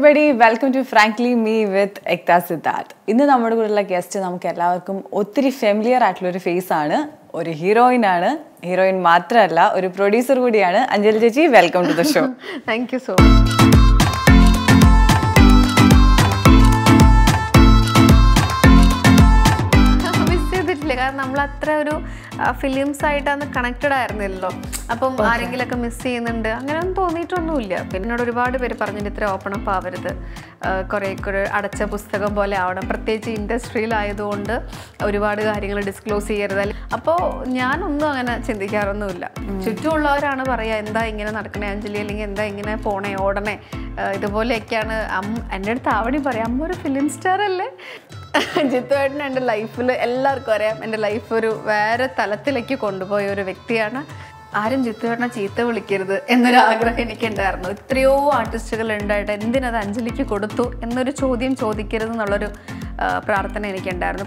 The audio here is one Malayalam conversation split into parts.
Everybody welcome to frankly me with Ekta Siddharth ഇന്ന് നമ്മുടെ കൂടെയുള്ള ഗസ്റ്റ് നമുക്ക് എല്ലാവർക്കും ഒത്തിരി ഫെമിലിയർ ആയിട്ടുള്ള ഒരു ഫേസ് ആണ് ഒരു ഹീറോയിൻ ആണ് ഹീറോയിൻ മാത്രമല്ല ഒരു പ്രൊഡ്യൂസർ കൂടിയാണ് അഞ്ജലി ചേച്ചി welcome to the show thank you so much miss ചെയ്തിട്ടില്ല കാരണം നമ്മൾ അത്ര ഒരു ഫിലിംസ് ആയിട്ട് അന്ന് കണക്റ്റഡ് ആയിരുന്നില്ലല്ലോ അപ്പം ആരെങ്കിലുമൊക്കെ മിസ് ചെയ്യുന്നുണ്ട് അങ്ങനെയൊന്നും തോന്നിയിട്ടൊന്നുമില്ല പിന്നെ എന്നോട് ഒരുപാട് പേര് പറഞ്ഞിട്ട് ഇത്ര ഓപ്പൺ അപ്പ് ആവരുത് കുറേ കുറെ അടച്ച പുസ്തകം പോലെ ആവണം പ്രത്യേകിച്ച് ഇൻഡസ്ട്രിയിലായതുകൊണ്ട് ഒരുപാട് കാര്യങ്ങൾ ഡിസ്ക്ലോസ് ചെയ്യരുത് അല്ലെ- അപ്പോൾ ഞാനൊന്നും അങ്ങനെ ചിന്തിക്കാറൊന്നുമില്ല ചുറ്റുമുള്ളവരാണ് പറയുക എന്താ ഇങ്ങനെ നടക്കണേ അഞ്ജലി അല്ലെങ്കിൽ എന്താ ഇങ്ങനെ പോണേ ഓടണേ ആ, ഇതുപോലെയൊക്കെയാണ് അമ്മ എൻ്റെ അടുത്ത് ആവണി പറയാം അമ്മ ഒരു ഫിലിം സ്റ്റാർ അല്ലേ ജിത്തുവേട്ടൻ എൻ്റെ ലൈഫിൽ എല്ലാവർക്കും അറിയാം എൻ്റെ ലൈഫ് ഒരു വേറെ തലത്തിലേക്ക് കൊണ്ടുപോയ ഒരു വ്യക്തിയാണ് ആരും ജിത്തുവേട്ടനെ ചീത്ത വിളിക്കരുത് എന്നൊരു ആഗ്രഹം എനിക്കുണ്ടായിരുന്നു എത്രയോ ആർട്ടിസ്റ്റുകൾ ഉണ്ടായിട്ട് എന്തിനത് അഞ്ജലിക്ക് കൊടുത്തു എന്നൊരു ചോദ്യം ചോദിക്കരുത് എന്നുള്ളൊരു ആ, പ്രാർത്ഥന എനിക്കുണ്ടായിരുന്നു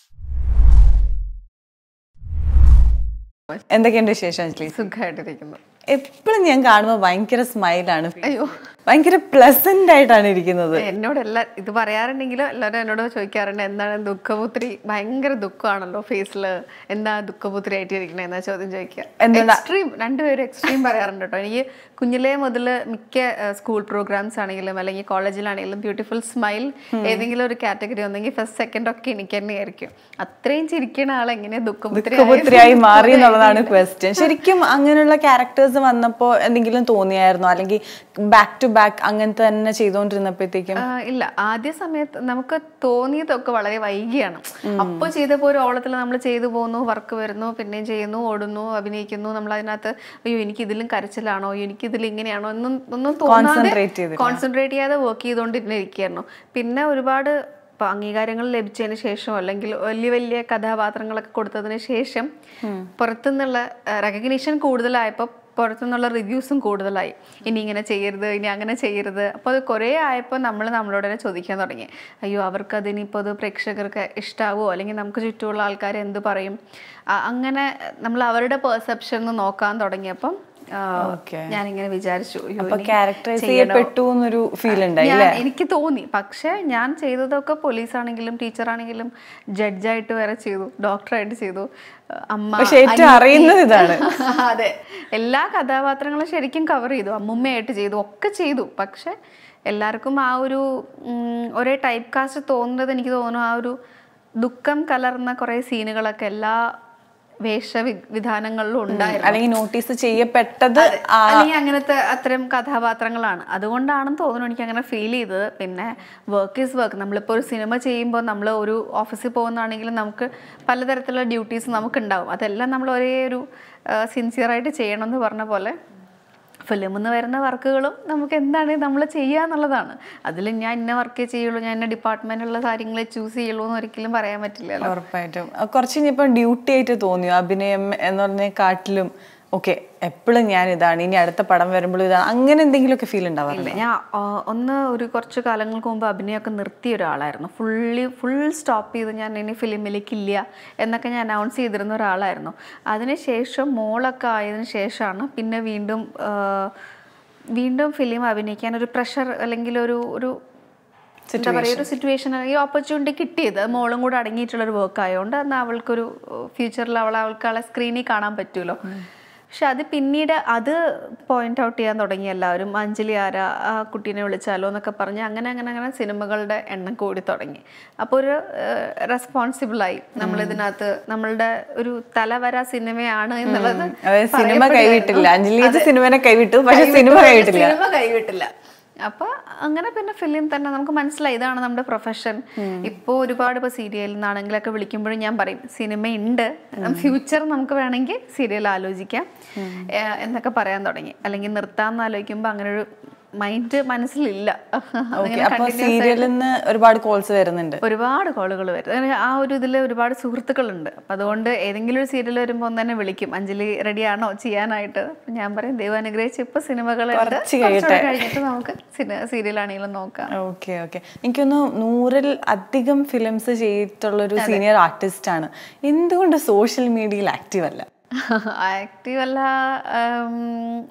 എന്തൊക്കെയുണ്ട് വിശേഷം അഞ്ജലി സുഖമായിട്ടിരിക്കുന്നു എപ്പോഴും ഞാൻ കാണുമ്പോൾ ഭയങ്കര സ്മൈലാണ് അയ്യോ ഭയങ്കര പ്ലസന്റ് ആയിട്ടാണ് ഇരിക്കുന്നത് എന്നോട് എല്ലാ ഇത് പറയാറുണ്ടെങ്കിലും എല്ലാവരും എന്നോട് ചോദിക്കാറുണ്ട് എന്താണ് ദുഃഖപുത്രി ഭയങ്കര ദുഃഖമാണല്ലോ ഫേസിൽ എന്താ ദുഃഖപുത്രി ആയിട്ട് ഇരിക്കണേ എന്നാ ചോദ്യം ചോദിക്കുക എക്സ്ട്രീം രണ്ടുപേരും എക്സ്ട്രീം പറയാറുണ്ട് കേട്ടോ എനിക്ക് കുഞ്ഞിലേ മുതൽ മിക്ക സ്കൂൾ പ്രോഗ്രാംസ് ആണെങ്കിലും അല്ലെങ്കിൽ കോളേജിലാണെങ്കിലും ബ്യൂട്ടിഫുൾ സ്മൈൽ ഏതെങ്കിലും ഒരു കാറ്റഗറി ഒന്നെങ്കിൽ ഫസ്റ്റ് സെക്കൻഡ് ഒക്കെ എനിക്ക് തന്നെയായിരിക്കും അത്രയും ചിരിക്കണ ആൾ എങ്ങനെയാ ദുഃഖപുത്രി ദുഃഖപുത്രിയായി മാറി എന്നുള്ളതാണ് ക്വസ്റ്റ്യൻ ശരിക്കും അങ്ങനെയുള്ള ക്യാരക്ടേഴ്സ് വന്നപ്പോൾ എന്തെങ്കിലും തോന്നിയായിരുന്നോ അല്ലെങ്കിൽ ബാക്ക് ടു ബാക്ക് അങ്ങനത്തെ തന്നെ ചെയ്തുകൊണ്ടിരുന്നപ്പോഴത്തേക്കും ആ, ഇല്ല ആദ്യ സമയത്ത് നമുക്ക് തോന്നിയതൊക്കെ വളരെ വൈകിയാണ് അപ്പോൾ ചെയ്തപ്പോൾ ഒരു ഓളത്തിൽ നമ്മൾ ചെയ്തു പോകുന്നു വർക്ക് വരുന്നു പിന്നെയും ചെയ്യുന്നു ഓടുന്നു അഭിനയിക്കുന്നു നമ്മൾ അതിനകത്ത് അയ്യോ എനിക്ക് ഇതിലും കരച്ചിലാണോ അയ്യോ എനിക്ക് ഇതിൽ ഇങ്ങനെയാണോ ഒന്നും ഒന്നും തോന്നാതെ Concentrate ചെയ്തില്ല. കോൺസെൻട്രേറ്റ് ചെയ്യാതെ വർക്ക് ചെയ്തുകൊണ്ടിരുന്ന ഇരിക്കുകയായിരുന്നു പിന്നെ ഒരുപാട് ഇപ്പൊ അംഗീകാരങ്ങൾ ലഭിച്ചതിന് ശേഷം അല്ലെങ്കിൽ വലിയ വലിയ കഥാപാത്രങ്ങളൊക്കെ കൊടുത്തതിന് ശേഷം പുറത്തുനിന്നുള്ള റെക്കഗ്നീഷൻ കൂടുതലായപ്പോൾ പുറത്തുനിന്നുള്ള റിവ്യൂസും കൂടുതലായി ഇനി ഇങ്ങനെ ചെയ്യരുത് ഇനി അങ്ങനെ ചെയ്യരുത് അപ്പോൾ അത് കുറേ ആയപ്പോൾ നമ്മൾ നമ്മളോട് തന്നെ ചോദിക്കാൻ തുടങ്ങി അയ്യോ അവർക്ക് അതിനിപ്പോൾ അത് പ്രേക്ഷകർക്ക് ഇഷ്ടാവോ അല്ലെങ്കിൽ നമുക്ക് ചുറ്റുമുള്ള ആൾക്കാർ എന്ത് പറയും ആ- അങ്ങനെ നമ്മൾ അവരുടെ പെർസെപ്ഷൻ നോക്കാൻ തുടങ്ങിയപ്പം ആ, Okay. ഞാനിങ്ങനെ വിചാരിച്ചു അയ്യോ, അപ്പൊ ഇനി ക്യാരക്ടറൈസ് ചെയ്യണോ? ചെയ്യപ്പെട്ടു എന്നൊരു ഫീൽ ഉണ്ടായി ഞാൻ- അല്ലേ എനിക്ക് തോന്നി പക്ഷെ ഞാൻ ചെയ്തതൊക്കെ പോലീസ് ആണെങ്കിലും ടീച്ചർ ആണെങ്കിലും ജഡ്ജായിട്ട് വരെ ചെയ്തു ഡോക്ടറായിട്ട് ചെയ്തു അമ്മ പക്ഷെ ഏറ്റവും അനിയത്തി. അറിയുന്നത് ഇതാണ്. അതെ എല്ലാ കഥാപാത്രങ്ങളും ശരിക്കും കവർ ചെയ്തു അമ്മുമ്മയായിട്ട് ചെയ്തു ഒക്കെ ചെയ്തു പക്ഷെ എല്ലാവർക്കും ആ ഒരു ഉം, ഒരേ ടൈപ്പ് കാസ്റ്റ് തോന്നുന്നത് എനിക്ക് തോന്നുന്നു ആ ഒരു ദുഃഖം കലർന്ന കുറേ സീനുകളൊക്കെ എല്ലാ വേഷ വി- വിധാനങ്ങളിലും ഉണ്ടായിരുന്നു അല്ലെങ്കിൽ നോട്ടീസ് ചെയ്യപ്പെട്ടത് ആ അല്ലെങ്കിൽ അങ്ങനത്തെ അത്തരം കഥാപാത്രങ്ങളാണ് അതുകൊണ്ടാണെന്ന് തോന്നുന്നു എനിക്ക് അങ്ങനെ ഫീൽ ചെയ്തത് പിന്നെ വർക്ക് ഈസ് വർക്ക് നമ്മളിപ്പോൾ ഒരു സിനിമ ചെയ്യുമ്പോൾ നമ്മൾ ഒരു ഓഫീസിൽ പോകുന്നതാണെങ്കിലും നമുക്ക് പലതരത്തിലുള്ള ഡ്യൂട്ടീസ് നമുക്കുണ്ടാവും അതെല്ലാം നമ്മൾ ഒരേ ഒരു സിൻസിയറായിട്ട് ചെയ്യണം എന്ന് പറഞ്ഞ പോലെ ഫിലിമിൽ നിന്ന് വരുന്ന വർക്കുകളും നമുക്ക് എന്താണ് നമ്മൾ ചെയ്യുക എന്നുള്ളതാണ് അതിൽ ഞാൻ ഇന്ന വർക്കേ ചെയ്യുള്ളൂ ഞാൻ ഇന്ന ഡിപ്പാർട്ട്മെൻറ്റിലുള്ള കാര്യങ്ങളെ ചൂസ് ചെയ്യുള്ളൂ എന്ന് ഒരിക്കലും പറയാൻ പറ്റില്ലല്ലോ ഉറപ്പായിട്ടും അഹ് കുറച്ച് ഇനിയിപ്പോ ഡ്യൂട്ടി ആയിട്ട് തോന്നിയോ അഭിനയം എന്ന് പറഞ്ഞ കാട്ടിലും ഓക്കെ എപ്പോഴും ഞാൻ ഇതാണ് ഇനി അടുത്ത പടം വരുമ്പോഴും ഇതാണ് അങ്ങനെ എന്തെങ്കിലുമൊക്കെ ഫീൽ ഉണ്ടാവാറില്ല ഇല്ല ഞാൻ ആ, ഒന്ന് ഒരു കുറച്ച് കാലങ്ങൾക്ക് മുമ്പ് അഭിനയമൊക്കെ നിർത്തിയ ഒരാളായിരുന്നു ഫുള്ളി ഫുൾ സ്റ്റോപ്പ് ചെയ്ത് ഞാൻ ഇനി ഫിലിമിലേക്ക് ഇല്ല എന്നൊക്കെ ഞാൻ അനൗൺസ് ചെയ്തിരുന്ന ഒരാളായിരുന്നു അതിനുശേഷം മോളൊക്കെ ആയതിനു ശേഷമാണ് പിന്നെ വീണ്ടും ആ, വീണ്ടും ഫിലിം അഭിനയിക്കാൻ ഒരു പ്രഷർ അല്ലെങ്കിൽ ഒരു ഒരു എന്താ പറയുക ഒരു സിറ്റുവേഷൻ ഈ ഓപ്പർച്യൂണിറ്റി കിട്ടിയത് അത് മോളും കൂടെ അടങ്ങിയിട്ടുള്ള ഒരു വർക്ക് ആയതുകൊണ്ട് അന്ന് അവൾക്കൊരു ഫ്യൂച്ചറിൽ അവൾ അവൾക്ക് അവളെ സ്ക്രീനിൽ കാണാൻ പറ്റുമല്ലോ പക്ഷെ അത് പിന്നീട് അത് പോയിന്റ് ഔട്ട് ചെയ്യാൻ തുടങ്ങി എല്ലാവരും അഞ്ജലി ആരാ ആ കുട്ടീനെ വിളിച്ചാലോ എന്നൊക്കെ പറഞ്ഞ് അങ്ങനെ അങ്ങനെ അങ്ങനെ സിനിമകളുടെ എണ്ണം കൂടി തുടങ്ങി അപ്പോൾ ഒരു റെസ്പോൺസിബിളായി നമ്മൾ ഇതിനകത്ത് നമ്മളുടെ ഒരു തലവര സിനിമയാണ് എന്നുള്ളത് അതായത് സിനിമ പറയപ്പെടുകയായിരുന്നു. കൈവിട്ടില്ല അഞ്ജലി അതെ. സിനിമനെ കൈവിട്ടു പക്ഷെ സിനിമ കൈവിട്ടില്ല സിനിമ കൈവിട്ടില്ല അപ്പൊ അങ്ങനെ പിന്നെ ഫിലിം തന്നെ നമുക്ക് മനസ്സിലായി ഇതാണ് നമ്മുടെ പ്രൊഫഷൻ ഇപ്പോൾ ഒരുപാട് ഇപ്പോൾ സീരിയലിൽ നിന്നാണെങ്കിലൊക്കെ വിളിക്കുമ്പോഴും ഞാൻ പറയും സിനിമ ഉണ്ട് ഫ്യൂച്ചർ നമുക്ക് വേണമെങ്കിൽ സീരിയൽ ആലോചിക്കാം ഏഹ് എന്നൊക്കെ പറയാൻ തുടങ്ങി അല്ലെങ്കിൽ നിർത്താമെന്ന് ആലോചിക്കുമ്പോൾ അങ്ങനെ ഒരു മൈൻഡ് മനസ്സിലില്ല ഓക്കെ അതിങ്ങനെ അപ്പൊ continuous സീരിയലിൽ നിന്ന് ഒരുപാട് കോൾസ് വരുന്നുണ്ട് ഒരുപാട് കോളുകൾ വരും അങ്ങനെ ആ ഒരു ഇതിൽ ഒരുപാട് സുഹൃത്തുക്കളുണ്ട് അപ്പം അതുകൊണ്ട് ഏതെങ്കിലും ഒരു സീരിയൽ വരുമ്പോൾ ഒന്ന് തന്നെ വിളിക്കും അഞ്ജലി റെഡിയാണോ ചെയ്യാനായിട്ട് അപ്പൊ ഞാൻ പറയും ദൈവം അനുഗ്രഹിച്ച് ഇപ്പൊ സിനിമകൾ കുറച്ച് കഴിയട്ടെ. കഴിഞ്ഞിട്ട് നമുക്ക് സീരിയൽ ആണെങ്കിലും നോക്കാം ഓക്കെ ഓക്കെ എനിക്കൊന്ന് നൂറിൽ അധികം ഫിലിംസ് ചെയ്തിട്ടുള്ള ഒരു സീനിയർ ആർട്ടിസ്റ്റ് ആണ് എന്തുകൊണ്ട് സോഷ്യൽ മീഡിയയിൽ ആക്റ്റീവ് അല്ല ആക്റ്റീവ് അല്ല ഉം,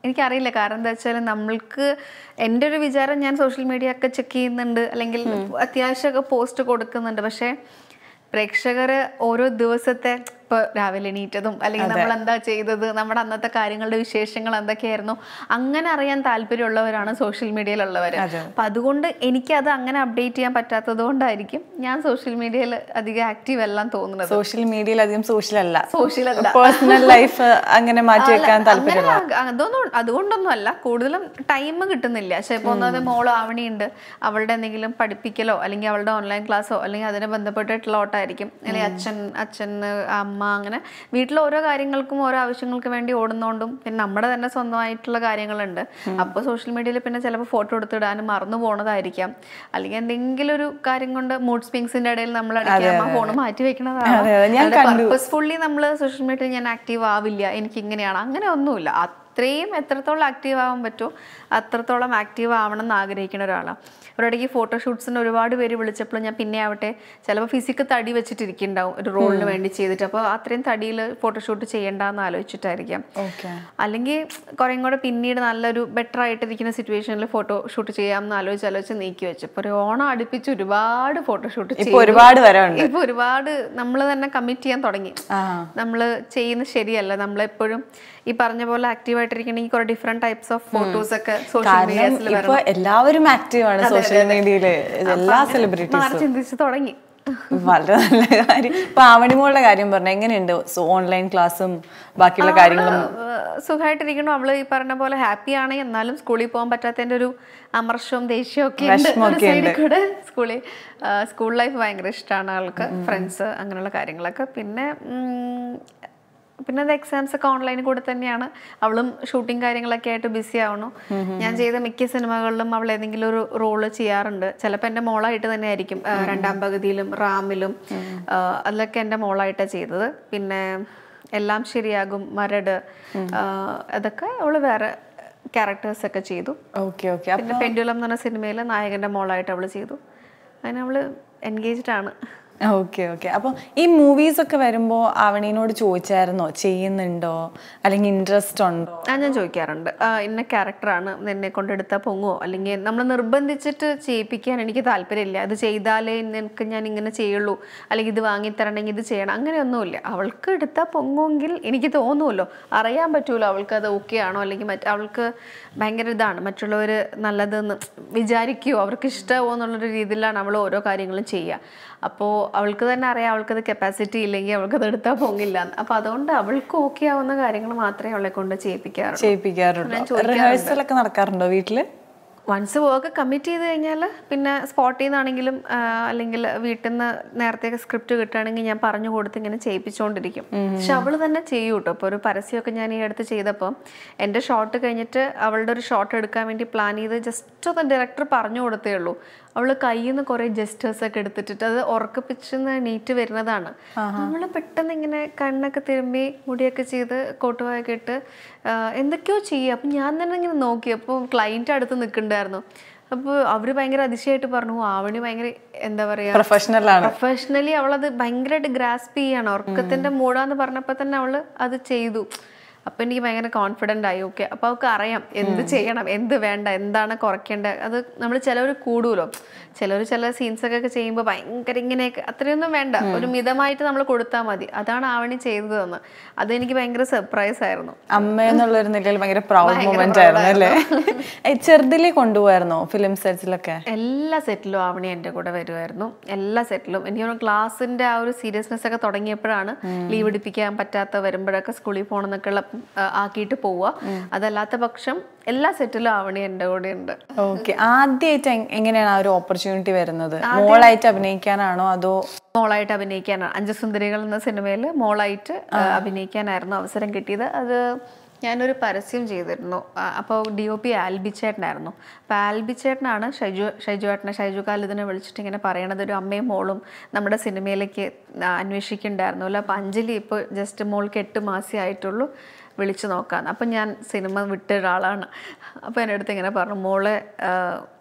എനിക്കറിയില്ല കാരണം എന്താ വെച്ചാൽ നമ്മൾക്ക് എൻ്റെ ഒരു വിചാരം ഞാൻ സോഷ്യൽ മീഡിയ ഒക്കെ ചെക്ക് ചെയ്യുന്നുണ്ട് അല്ലെങ്കിൽ അത്യാവശ്യമൊക്കെ പോസ്റ്റ് കൊടുക്കുന്നുണ്ട് പക്ഷേ പ്രേക്ഷകർ ഓരോ ദിവസത്തെ ഇപ്പോൾ രാവിലെ എണീറ്റതും അല്ലെങ്കിൽ നമ്മൾ എന്താ ചെയ്തത് നമ്മുടെ അന്നത്തെ കാര്യങ്ങളുടെ വിശേഷങ്ങൾ എന്തൊക്കെയായിരുന്നു അങ്ങനെ അറിയാൻ താല്പര്യമുള്ളവരാണ് സോഷ്യൽ മീഡിയയിലുള്ളവർ അപ്പം അതുകൊണ്ട് എനിക്കത് അങ്ങനെ അപ്ഡേറ്റ് ചെയ്യാൻ പറ്റാത്തത് കൊണ്ടായിരിക്കും ഞാൻ സോഷ്യൽ മീഡിയയിൽ അധികം ആക്റ്റീവ് എല്ലാം തോന്നുന്നത് സോഷ്യൽ മീഡിയയിൽ അധികം സോഷ്യൽ അല്ല സോഷ്യൽ അല്ല പേഴ്സണൽ ലൈഫ് അങ്ങനെ മാറ്റി വെക്കാൻ താല്പര്യമുള്ള അങ്ങനെ അതൊന്നും അതുകൊണ്ടൊന്നും അല്ല കൂടുതലും ടൈം കിട്ടുന്നില്ല പക്ഷെ ഇപ്പോൾ ഒന്നാമത് മോള് ആവണിയുണ്ട് അവളുടെ എന്തെങ്കിലും പഠിപ്പിക്കലോ അല്ലെങ്കിൽ അവളുടെ ഓൺലൈൻ ക്ലാസ്സോ അല്ലെങ്കിൽ അതിനെ ബന്ധപ്പെട്ടിട്ടുള്ള ഓട്ടമായിരിക്കും അല്ലെങ്കിൽ അച്ഛൻ അച്ഛന് അമ്മ അങ്ങനെ വീട്ടിലെ ഓരോ കാര്യങ്ങൾക്കും ഓരോ ആവശ്യങ്ങൾക്ക് വേണ്ടി ഓടുന്നോണ്ടും പിന്നെ നമ്മുടെ തന്നെ സ്വന്തമായിട്ടുള്ള കാര്യങ്ങളുണ്ട് അപ്പോൾ സോഷ്യൽ മീഡിയയിൽ പിന്നെ ചിലപ്പോൾ ഫോട്ടോ എടുത്തിടാനും മറന്നു പോണതായിരിക്കാം അല്ലെങ്കിൽ എന്തെങ്കിലും ഒരു കാര്യം കൊണ്ട് മൂഡ് സ്പിങ്സിന്റെ ഇടയിൽ നമ്മൾ അടിക്കാൻ ഫോൺ മാറ്റി വെക്കണതാണ് അതെ, അതെ. ഞാൻ പർപ്പസ്ഫുള്ളി നമ്മൾ സോഷ്യൽ മീഡിയയിൽ ഞാൻ ആക്റ്റീവ് ആവില്ല എനിക്ക് ഇങ്ങനെയാണ് അങ്ങനെ ഒന്നുമില്ല അത്രയും എത്രത്തോളം ആക്റ്റീവ് ആവാൻ പറ്റുമോ അത്രത്തോളം ആക്റ്റീവ് ആവണം എന്ന് ആഗ്രഹിക്കുന്ന ഒരാളാണ് ഒരിടയ്ക്ക് ഫോട്ടോഷൂട്ട്സിന് ഒരുപാട് പേര് വിളിച്ചപ്പോൾ ഞാൻ പിന്നെ ആവട്ടെ ചിലപ്പോൾ ഫിസിക്ക് തടി വെച്ചിട്ടിരിക്കുന്നുണ്ടാവും ഒരു റോളിന് വേണ്ടി ചെയ്തിട്ട് അപ്പോൾ അത്രയും തടിയിൽ ഫോട്ടോഷൂട്ട് ചെയ്യേണ്ടെന്ന് ആലോചിച്ചിട്ടായിരിക്കാം ഓക്കെ അല്ലെങ്കിൽ കുറേം കൂടെ പിന്നീട് നല്ലൊരു ബെറ്റർ ആയിട്ടിരിക്കുന്ന സിറ്റുവേഷനിൽ ഫോട്ടോ ഷൂട്ട് ചെയ്യാമെന്ന് ആലോചിച്ച് ആലോചിച്ച് നീക്കി വെച്ചു ഇപ്പോൾ ഒരു ഓണം അടുപ്പിച്ച് ഒരുപാട് ഫോട്ടോഷൂട്ട് ഇപ്പൊ ഒരുപാട് വരവുണ്ട് ഇപ്പൊ ഒരുപാട് നമ്മൾ തന്നെ കമ്മിറ്റ് ചെയ്യാൻ തുടങ്ങി ആ നമ്മൾ ചെയ്യുന്നത് ശരിയല്ല നമ്മളെപ്പോഴും ഈ പറഞ്ഞ പോലെ ആക്റ്റീവ് ആയിട്ടിരിക്കണമെങ്കിൽ കുറെ ഡിഫറെന്റ് ടൈപ്സ് ഓഫ് ഫോട്ടോസ് ഒക്കെ സോഷ്യൽ കാരണം മീഡിയാസിൽ ഇപ്പൊ എല്ലാവരും ആക്റ്റീവ് ആണ് സോഷ്യൽ മീഡിയയില് എല്ലാ സെലിബ്രിറ്റീസും മാറി ചിന്തിച്ച് തുടങ്ങി വളരെ നല്ല കാര്യം ഇപ്പൊ ആവണിമോളുടെ കാര്യം പറഞ്ഞു എങ്ങനെയുണ്ട് ഓൺലൈൻ ക്ലാസ്സും ബാക്കിയുള്ള കാര്യങ്ങളും സുഖമായിട്ടിരിക്കണം അവള് ഈ പറഞ്ഞ പോലെ ഹാപ്പി ആണ് എന്നാലും സ്കൂളിൽ പോകാൻ പറ്റാത്തതിന്റെ ഒരു അമർഷവും ദേഷ്യവും ഒക്കെ ഉണ്ട് ഒരു വിഷമമൊക്കെ സൈഡിൽ കൂടെ സ്കൂളിൽ സ്കൂൾ ലൈഫ് ഭയങ്കര ഇഷ്ടമാണ് ആൾക്ക് ഫ്രണ്ട്സ് അങ്ങനെയുള്ള കാര്യങ്ങളൊക്കെ പിന്നെ ഉം, പിന്നെ അത് എക്സാംസ് ഒക്കെ ഓൺലൈനിൽ കൂടെ തന്നെയാണ് അവളും ഷൂട്ടിംഗ് കാര്യങ്ങളൊക്കെ ആയിട്ട് ബിസി ആവണു ഞാൻ ചെയ്ത മിക്ക സിനിമകളിലും അവൾ ഏതെങ്കിലും ഒരു റോള് ചെയ്യാറുണ്ട് ചിലപ്പോൾ എൻ്റെ മോളായിട്ട് തന്നെ ആയിരിക്കും ആ, രണ്ടാം പകുതിയിലും റാമിലും ആ, അതിലൊക്കെ എൻ്റെ മോളായിട്ടാണ് ചെയ്തത് പിന്നെ എല്ലാം ശരിയാകും മരട് ആ, അതൊക്കെ അവള് വേറെ ക്യാരക്ടേഴ്സ് ഒക്കെ ചെയ്തു ഓക്കെ ഓക്കെ പിന്നെ പെൻഡുലം എന്ന് പറഞ്ഞ സിനിമയിൽ നായകന്റെ മോളായിട്ട് അവള് ചെയ്തു അങ്ങനെ അവള് എൻഗേജ്ഡ് ആണ് ഓക്കെ ഓക്കെ അപ്പൊ ഈ മൂവീസ് ഒക്കെ വരുമ്പോ ആവണീനോട് ചോദിച്ചായിരുന്നോ ചെയ്യുന്നുണ്ടോ അല്ലെങ്കിൽ ഇൻട്രസ്റ്റ് ഉണ്ടോ ആ ഞാൻ ചോദിക്കാറുണ്ട് ആ, ഇന്ന ക്യാരക്ടറാണ് നിന്നെ കൊണ്ടെടുത്താൽ പൊങ്ങുമോ അല്ലെങ്കിൽ നമ്മൾ നിർബന്ധിച്ചിട്ട് ചെയ്യിപ്പിക്കാൻ എനിക്ക് താല്പര്യമില്ല അത് ചെയ്താലേ നിനക്ക് ഞാൻ ഇങ്ങനെ ചെയ്യുള്ളൂ അല്ലെങ്കിൽ ഇത് വാങ്ങിത്തരണമെങ്കിൽ ഇത് ചെയ്യണം അങ്ങനെയൊന്നുമില്ല അവൾക്ക് എടുത്താൽ പൊങ്ങുമെങ്കിൽ എനിക്ക് തോന്നുമല്ലോ അറിയാൻ പറ്റുമല്ലോ അവൾക്ക് അത് ഓക്കെ ആണോ അല്ലെങ്കിൽ മറ്റ് അവൾക്ക് ഭയങ്കര ഇതാണ് മറ്റുള്ളവർ നല്ലതെന്ന് വിചാരിക്കുമോ അവർക്ക് ഇഷ്ടമാവോ എന്നുള്ളൊരു രീതിയിലാണ് അവൾ ഓരോ കാര്യങ്ങളും ചെയ്യുക അപ്പോൾ അവൾക്ക് തന്നെ അറിയാം അവൾക്കത് കപ്പാസിറ്റി ഇല്ലെങ്കിൽ അവൾക്കത് എടുത്താൽ പൊങ്ങില്ല അപ്പോൾ അതുകൊണ്ട് അവൾക്ക് ഓക്കെ ആവുന്ന കാര്യങ്ങൾ മാത്രമേ അവളെ കൊണ്ട് ചെയ്യിപ്പിക്കാറുള്ളൂ ചെയ്യിപ്പിക്കാറുണ്ടോ റിഹേഴ്സൽ ഒക്കെ നടക്കാറുണ്ടോ വീട്ടില് വൺസ് വർക്ക് കമ്മിറ്റ് ചെയ്ത് കഴിഞ്ഞാൽ പിന്നെ സ്പോട്ടിൽ നിന്നാണെങ്കിലും ആ, അല്ലെങ്കിൽ വീട്ടിൽ നിന്ന് നേരത്തെ സ്ക്രിപ്റ്റ് കിട്ടുകയാണെങ്കിൽ ഞാൻ പറഞ്ഞു കൊടുത്ത് ഇങ്ങനെ ചെയ്യിപ്പിച്ചുകൊണ്ടിരിക്കും പക്ഷെ അവൾ തന്നെ ചെയ്യും കേട്ടോ ഇപ്പോൾ ഒരു പരസ്യമൊക്കെ ഞാൻ ഈ അടുത്ത് ചെയ്തപ്പോൾ എൻ്റെ ഷോട്ട് കഴിഞ്ഞിട്ട് അവളുടെ ഒരു ഷോട്ട് എടുക്കാൻ വേണ്ടി പ്ലാൻ ചെയ്ത് ജസ്റ്റ് ഒന്ന് ഡയറക്ടർ പറഞ്ഞു കൊടുത്തേ ഉള്ളൂ അവൾ കയ്യിൽ നിന്ന് കുറേ ജസ്റ്റേഴ്സ് ഒക്കെ എടുത്തിട്ട് അത് ഉറക്കപ്പിച്ചെന്ന് നീറ്റ് വരുന്നതാണ് നമ്മൾ പെട്ടെന്ന് ഇങ്ങനെ കണ്ണൊക്കെ തിരുമ്പി മുടിയൊക്കെ ചെയ്ത് കോട്ടുവായൊക്കെ ഇട്ട് ആ, എന്തൊക്കെയോ ചെയ്യുക അപ്പം ഞാൻ തന്നെ ഇങ്ങനെ നോക്കി അപ്പോൾ ക്ലൈൻറ്റ് അടുത്ത് നിൽക്കുന്നുണ്ടായിരുന്നു അപ്പോൾ അവർ ഭയങ്കര അതിശയമായിട്ട് പറഞ്ഞു "ഓ, ആവണി ഭയങ്കര എന്താ പറയുക പ്രൊഫഷണൽ ആണ് പ്രൊഫഷണലി അവളത് ഭയങ്കരമായിട്ട് ഗ്രാസ്പ് ചെയ്യാണ് ഉറക്കത്തിന്റെ മൂടാന്ന് പറഞ്ഞപ്പോൾ തന്നെ അവള് അത് ചെയ്തു അപ്പൊ എനിക്ക് ഭയങ്കര കോൺഫിഡൻ്റ് ആയി ഓക്കെ അപ്പൊ അവൾക്ക് അറിയാം എന്ത് ചെയ്യണം എന്ത് വേണ്ട എന്താണ് കുറയ്ക്കേണ്ടത് അത് നമ്മൾ ചിലവർ കൂടുമല്ലോ ചിലർ ചില സീൻസ് ഒക്കെ ചെയ്യുമ്പോൾ ഭയങ്കര ഇങ്ങനെയൊക്കെ അത്രയൊന്നും വേണ്ട ഒരു മിതമായിട്ട് നമ്മൾ കൊടുത്താൽ മതി അതാണ് ആവണി ചെയ്തതെന്ന് അതെനിക്ക് ഭയങ്കര സർപ്രൈസ് ആയിരുന്നു അമ്മ എന്നുള്ള ഒരു നിലയിൽ ഭയങ്കര പ്രൗഡ് മൊമെന്റ് ആയിരുന്നു അല്ലേ ഏ, ചെറുതിലേ കൊണ്ടുപോയായിരുന്നോ ഫിലിം സെറ്റ്സിലൊക്കെ എല്ലാ സെറ്റിലും ആവണി എൻ്റെ കൂടെ വരുമായിരുന്നു എല്ലാ സെറ്റിലും എനിക്ക് തോന്നുന്നു ക്ലാസ്സിന്റെ ആ ഒരു സീരിയസ്നെസ് ഒക്കെ തുടങ്ങിയപ്പോഴാണ് ലീവ് എടുപ്പിക്കാൻ പറ്റാത്ത വരുമ്പോഴൊക്കെ സ്കൂളിൽ പോകണം എന്നൊക്കെയുള്ള ആ, ആക്കിയിട്ട് പോവുക അതല്ലാത്ത പക്ഷം എല്ലാ സെറ്റിലും ആവണി എൻ്റെ കൂടെ ഉണ്ട് ഓക്കെ ആദ്യമായിട്ട് എങ്ങനെയാണ് ആ ഒരു ഓപ്പർച്യൂണിറ്റി വരുന്നത് മോളായിട്ട് അഭിനയിക്കാനാണോ അതോ മോളായിട്ട് അഭിനയിക്കാനാണ് അഞ്ച് സുന്ദരികൾ എന്ന സിനിമയിൽ മോളായിട്ട് ആ, അഭിനയിക്കാനായിരുന്നു അവസരം കിട്ടിയത് അത് ഞാനൊരു പരസ്യം ചെയ്തിരുന്നു അപ്പോൾ ഡി ഒ പി ആൽബിച്ചേട്ടനായിരുന്നു അപ്പോൾ ആൽബിച്ചേട്ടനാണ് ഷൈജു ഷൈജു ഏട്ടനെ ഷൈജു കാലിതിനെ വിളിച്ചിട്ട് ഇങ്ങനെ പറയണത് ഒരു അമ്മയും മോളും നമ്മുടെ സിനിമയിലേക്ക് ആ, അന്വേഷിക്കുന്നുണ്ടായിരുന്നല്ലോ അപ്പോൾ അഞ്ജലി ഇപ്പോൾ ജസ്റ്റ് മോൾക്ക് എട്ട് മാസേ ആയിട്ടുള്ളൂ വിളിച്ചു നോക്കാൻ അപ്പം ഞാൻ സിനിമ വിട്ട ഒരാളാണ് അപ്പോൾ എൻ്റെ അടുത്ത് ഇങ്ങനെ പറഞ്ഞു മോളെ ആ,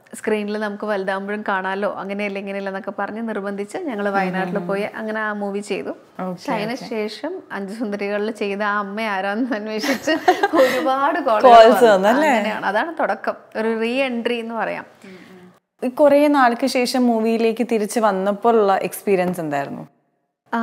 സ്ക്രീനിൽ നമുക്ക് വലുതാകുമ്പോഴും കാണാമല്ലോ അങ്ങനെയല്ല ഇങ്ങനെയല്ല എന്നൊക്കെ പറഞ്ഞ് നിർബന്ധിച്ച് ഞങ്ങൾ വയനാട്ടിൽ പോയി അങ്ങനെ ആ മൂവി ചെയ്തു പക്ഷെ അതിന് ശേഷം അഞ്ച് സുന്ദരികളിൽ ചെയ്ത ആ അമ്മ ആരാന്ന് അന്വേഷിച്ച് ഒരുപാട് Calls calls വന്നു. വന്നല്ലേ? അങ്ങനെയാണ് അതാണ് തുടക്കം ഒരു റീ എൻട്രി എന്ന് പറയാം ഈ കുറേ നാൾക്ക് ശേഷം മൂവിയിലേക്ക് തിരിച്ച് വന്നപ്പോഴുള്ള എക്സ്പീരിയൻസ് എന്തായിരുന്നു ആ,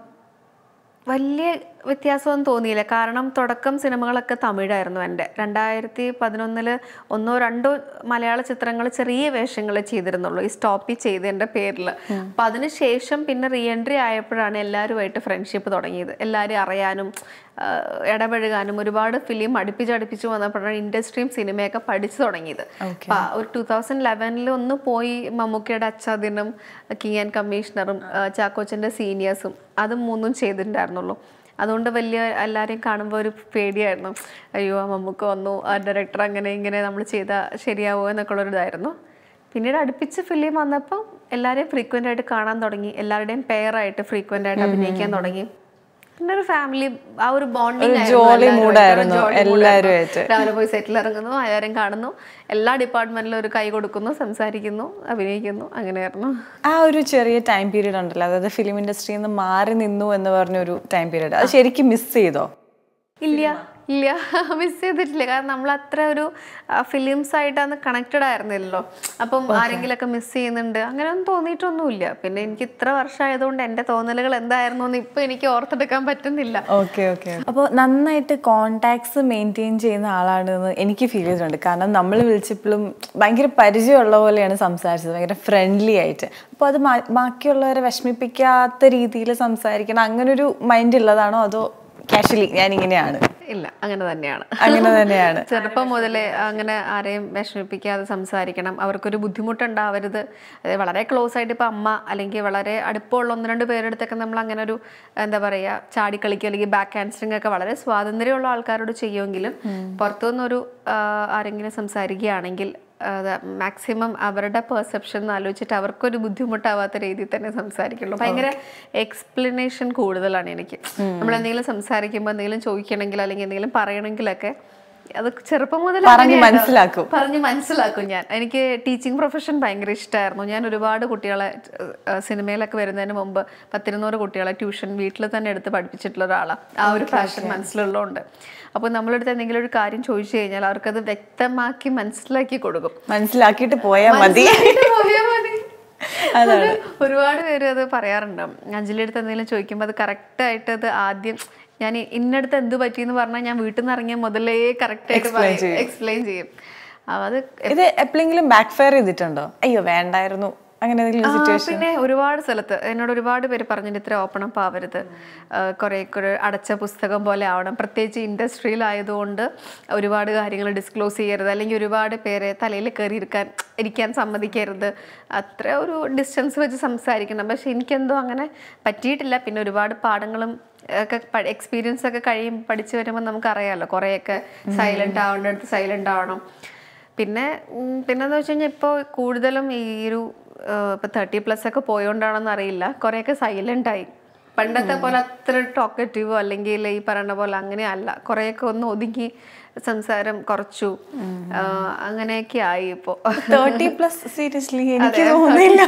വലിയ വ്യത്യാസമൊന്നും തോന്നിയില്ല കാരണം തുടക്കം സിനിമകളൊക്കെ തമിഴായിരുന്നു എൻ്റെ രണ്ടായിരത്തി പതിനൊന്നില് ഒന്നോ രണ്ടോ മലയാള ചിത്രങ്ങൾ ചെറിയ വേഷങ്ങൾ ചെയ്തിരുന്നുള്ളൂ ഈ സ്റ്റോപ്പി ചെയ്തതിൻ്റെ പേരിൽ അപ്പം അതിനുശേഷം പിന്നെ റീ എൻട്രി ആയപ്പോഴാണ് എല്ലാവരുമായിട്ട് ഫ്രണ്ട്ഷിപ്പ് തുടങ്ങിയത് എല്ലാവരും അറിയാനും ആ, ഇടപഴകാനും ഒരുപാട് ഫിലിം അടുപ്പിച്ചടുപ്പിച്ച് വന്നപ്പോഴാണ് ഇൻഡസ്ട്രിയും സിനിമയൊക്കെ പഠിച്ചു തുടങ്ങിയത് അപ്പൊ ആ ഒരു ടൂ തൗസൻഡ് ലെവനിൽ ഒന്ന് പോയി മമ്മൂക്കയുടെ അച്ചാദിനും കിങ് ആൻഡ് കമ്മീഷണറും ആ, ചാക്കോച്ചൻ്റെ സീനിയേഴ്സും അത് മൂന്നും ചെയ്തിട്ടുണ്ടായിരുന്നുള്ളൂ അതുകൊണ്ട് വലിയ എല്ലാവരെയും കാണുമ്പോൾ ഒരു പേടിയായിരുന്നു അയ്യോ ആ മമ്മൂക്ക വന്നു ആ ഡയറക്ടർ അങ്ങനെ ഇങ്ങനെ നമ്മൾ ചെയ്താൽ ശരിയാവോ എന്നൊക്കെ ഉള്ളൊരു ഇതായിരുന്നു പിന്നീട് അടുപ്പിച്ച് ഫിലിം വന്നപ്പോൾ എല്ലാവരെയും ഫ്രീക്വൻ്റ് ആയിട്ട് കാണാൻ തുടങ്ങി എല്ലാവരുടെയും പെയറായിട്ട് ഫ്രീക്വൻ്റ് ആയിട്ട് അഭിനയിക്കാൻ തുടങ്ങി പിന്നെ ഒരു ഫാമിലി ആ ഒരു ബോണ്ടിങ് jolly mood ആയിരുന്നു എല്ലാവരുമായിട്ട്. രാവിലെ പോയി സെറ്റിൽ ഇറങ്ങുന്നു എല്ലാവരും കാണുന്നു എല്ലാ ഡിപ്പാർട്ട്മെന്റിലും ഒരു കൈ കൊടുക്കുന്നു സംസാരിക്കുന്നു അഭിനയിക്കുന്നു അങ്ങനെയായിരുന്നു ആ ഒരു ചെറിയ ടൈം പീരീഡ് ഉണ്ടല്ലോ അതായത് ഫിലിം ഇൻഡസ്ട്രിയിൽ നിന്ന് മാറി നിന്നു എന്ന് പറഞ്ഞൊരു ടൈം പീരീഡ് അത് ശരിക്കും മിസ് ചെയ്തോ ഇല്ല ഇല്ല മിസ് ചെയ്തിട്ടില്ല കാരണം നമ്മൾ അത്ര ഒരു ഫിലിംസ് ആയിട്ടാണ് കണക്റ്റഡ് ആയിരുന്നില്ലല്ലോ അപ്പം ആരെങ്കിലൊക്കെ മിസ് ചെയ്യുന്നുണ്ട് അങ്ങനെയൊന്നും തോന്നിയിട്ടൊന്നുമില്ല പിന്നെ എനിക്ക് ഇത്ര വർഷമായതുകൊണ്ട് എൻ്റെ തോന്നലുകൾ എന്തായിരുന്നു എന്ന് ഇപ്പൊ എനിക്ക് ഓർത്തെടുക്കാൻ പറ്റുന്നില്ല ഓക്കെ ഓക്കെ അപ്പോൾ നന്നായിട്ട് കോണ്ടാക്ട്സ് മെയിൻറ്റെയിൻ ചെയ്യുന്ന ആളാണെന്ന് എനിക്ക് ഫീൽ ചെയ്തിട്ടുണ്ട് കാരണം നമ്മൾ വിളിച്ചപ്പോഴും ഭയങ്കര പരിചയമുള്ള പോലെയാണ് സംസാരിച്ചത് ഭയങ്കര ഫ്രണ്ട്ലി ആയിട്ട് അപ്പോൾ അത് മാ- ബാക്കിയുള്ളവരെ വിഷമിപ്പിക്കാത്ത രീതിയിൽ സംസാരിക്കണം അങ്ങനെ ഒരു മൈൻഡ് ഉള്ളതാണോ അതോ കാഷ്വലി ഞാൻ ഇങ്ങനെയാണ് ഇല്ല അങ്ങനെ തന്നെയാണ് അങ്ങനെ തന്നെയാണ് ചെറുപ്പം മുതലേ അങ്ങനെ ആരെയും വിഷമിപ്പിക്കാതെ സംസാരിക്കണം അവർക്കൊരു ബുദ്ധിമുട്ടുണ്ടാവരുത് അത് വളരെ ക്ലോസ് ആയിട്ട് ഇപ്പം അമ്മ അല്ലെങ്കിൽ വളരെ അടുപ്പമുള്ള ഒന്ന് രണ്ട് പേരെടുത്തൊക്കെ നമ്മൾ അങ്ങനെ ഒരു എന്താ പറയുക ചാടിക്കളിക്കുക അല്ലെങ്കിൽ ബാക്ക് ഹാൻഡ്സ്റ്റിംഗ് ഒക്കെ വളരെ സ്വാതന്ത്ര്യമുള്ള ആൾക്കാരോട് ചെയ്യുമെങ്കിലും പുറത്തുനിന്നൊരു ആ, ആരെങ്കിലും സംസാരിക്കുകയാണെങ്കിൽ മാക്സിമം അവരുടെ പെർസെപ്ഷൻ ആലോചിച്ചിട്ട് അവർക്കൊരു ബുദ്ധിമുട്ടാവാത്ത രീതിയിൽ തന്നെ സംസാരിക്കുള്ളൂ ഭയങ്കര എക്സ്പ്ലനേഷൻ കൂടുതലാണ് എനിക്ക് നമ്മൾ എന്തെങ്കിലും സംസാരിക്കുമ്പോൾ എന്തെങ്കിലും ചോദിക്കണമെങ്കിൽ അല്ലെങ്കിൽ എന്തെങ്കിലും പറയണമെങ്കിലൊക്കെ അത് ചെറുപ്പം മുതൽ പറഞ്ഞ് അങ്ങനെയാട്ടോ. മനസ്സിലാക്കും. പറഞ്ഞ് മനസ്സിലാക്കും ഞാൻ എനിക്ക് ടീച്ചിങ് പ്രൊഫഷൻ ഭയങ്കര ഇഷ്ടമായിരുന്നു ഞാൻ ഒരുപാട് കുട്ടികളെ ഏഹ്, സിനിമയിലൊക്കെ വരുന്നതിന് മുമ്പ് പത്തിരുന്നൂറ് കുട്ടികളെ ട്യൂഷൻ വീട്ടിൽ തന്നെ എടുത്ത് പഠിപ്പിച്ചിട്ടുള്ള ഒരാളാണ് ആ ഒരു പാഷൻ മനസ്സിലുള്ളതുകൊണ്ട് അപ്പോൾ നമ്മളെടുത്ത് എന്തെങ്കിലും ഒരു കാര്യം ചോദിച്ചു കഴിഞ്ഞാൽ അവർക്കത് വ്യക്തമാക്കി മനസ്സിലാക്കി കൊടുക്കും മനസ്സിലാക്കിയിട്ട് പോയാൽ മതി മനസ്സിലാക്കിയിട്ട് പോയാ മതി. അത് ഒരുപാട് പേര് അത് പറയാറുണ്ട് അഞ്ജലി അടുത്ത് എന്തെങ്കിലും ചോദിക്കുമ്പോൾ അത് കറക്റ്റ് ആയിട്ട് അത് ആദ്യം ഞാൻ ഇന്നടുത്ത് എന്ത് പറ്റിയെന്ന് പറഞ്ഞാൽ ഞാൻ വീട്ടിൽ നിന്ന് ഇറങ്ങിയ മുതലേ കറക്റ്റ് ആയിട്ട് എക്സ്പ്ലെയിൻ ചെയ്യും അപ്പൊ അത് ഇത് എപ്പോഴെങ്കിലും ബാക്ക് ഫയർ ചെയ്തിട്ടുണ്ടോ അയ്യോ വേണ്ടായിരുന്നു അങ്ങനെ എന്തെങ്കിലും ആ, സിറ്റുവേഷൻ പിന്നെ ഒരുപാട് സ്ഥലത്ത് എന്നോട് ഒരുപാട് പേര് പറഞ്ഞിട്ട് ഇത്ര ഓപ്പൺ അപ്പ് ആവരുത് കുറെ കുറെ അടച്ച പുസ്തകം പോലെ ആവണം പ്രത്യേകിച്ച് ഇൻഡസ്ട്രിയിലായതുകൊണ്ട് ഒരുപാട് കാര്യങ്ങൾ ഡിസ്ക്ലോസ് ചെയ്യരുത് അല്ലെങ്കിൽ ഒരുപാട് പേരെ തലയിൽ കയറി ഇരിക്കാൻ ഇരിക്കാൻ സമ്മതിക്കരുത് അത്ര ഒരു ഡിസ്റ്റൻസ് വെച്ച് സംസാരിക്കണം പക്ഷെ എനിക്കെന്തോ അങ്ങനെ പറ്റിയിട്ടില്ല പിന്നെ ഒരുപാട് പാഠങ്ങളും ഒക്കെ എക്സ്പീരിയൻസ് ഒക്കെ കഴിയും പഠിച്ചു വരുമ്പോൾ നമുക്കറിയാമല്ലോ കുറേയൊക്കെ സൈലന്റ് ആവേണ്ടടുത്ത് സൈലന്റ് ആവണം പിന്നെ ഉം, പിന്നെന്ന് വെച്ച് കഴിഞ്ഞാൽ ഇപ്പോൾ കൂടുതലും ഈ ഒരു ഇപ്പോൾ തേർട്ടി പ്ലസ് ഒക്കെ പോയോണ്ടാണെന്ന് അറിയില്ല കുറേയൊക്കെ സൈലന്റ് ആയി പണ്ടത്തെ പോലെ അത്ര ടോക്കറ്റീവോ അല്ലെങ്കിൽ ഈ പറയുന്ന പോലെ അങ്ങനെ അല്ല കുറേയൊക്കെ ഒന്ന് ഒതുങ്ങി സംസാരം കുറച്ചു ആ, അങ്ങനെയൊക്കെ ആയി ഇപ്പോൾ തേർട്ടി പ്ലസ് സീരിയസ്ലി എനിക്ക് തോന്നുന്നില്ല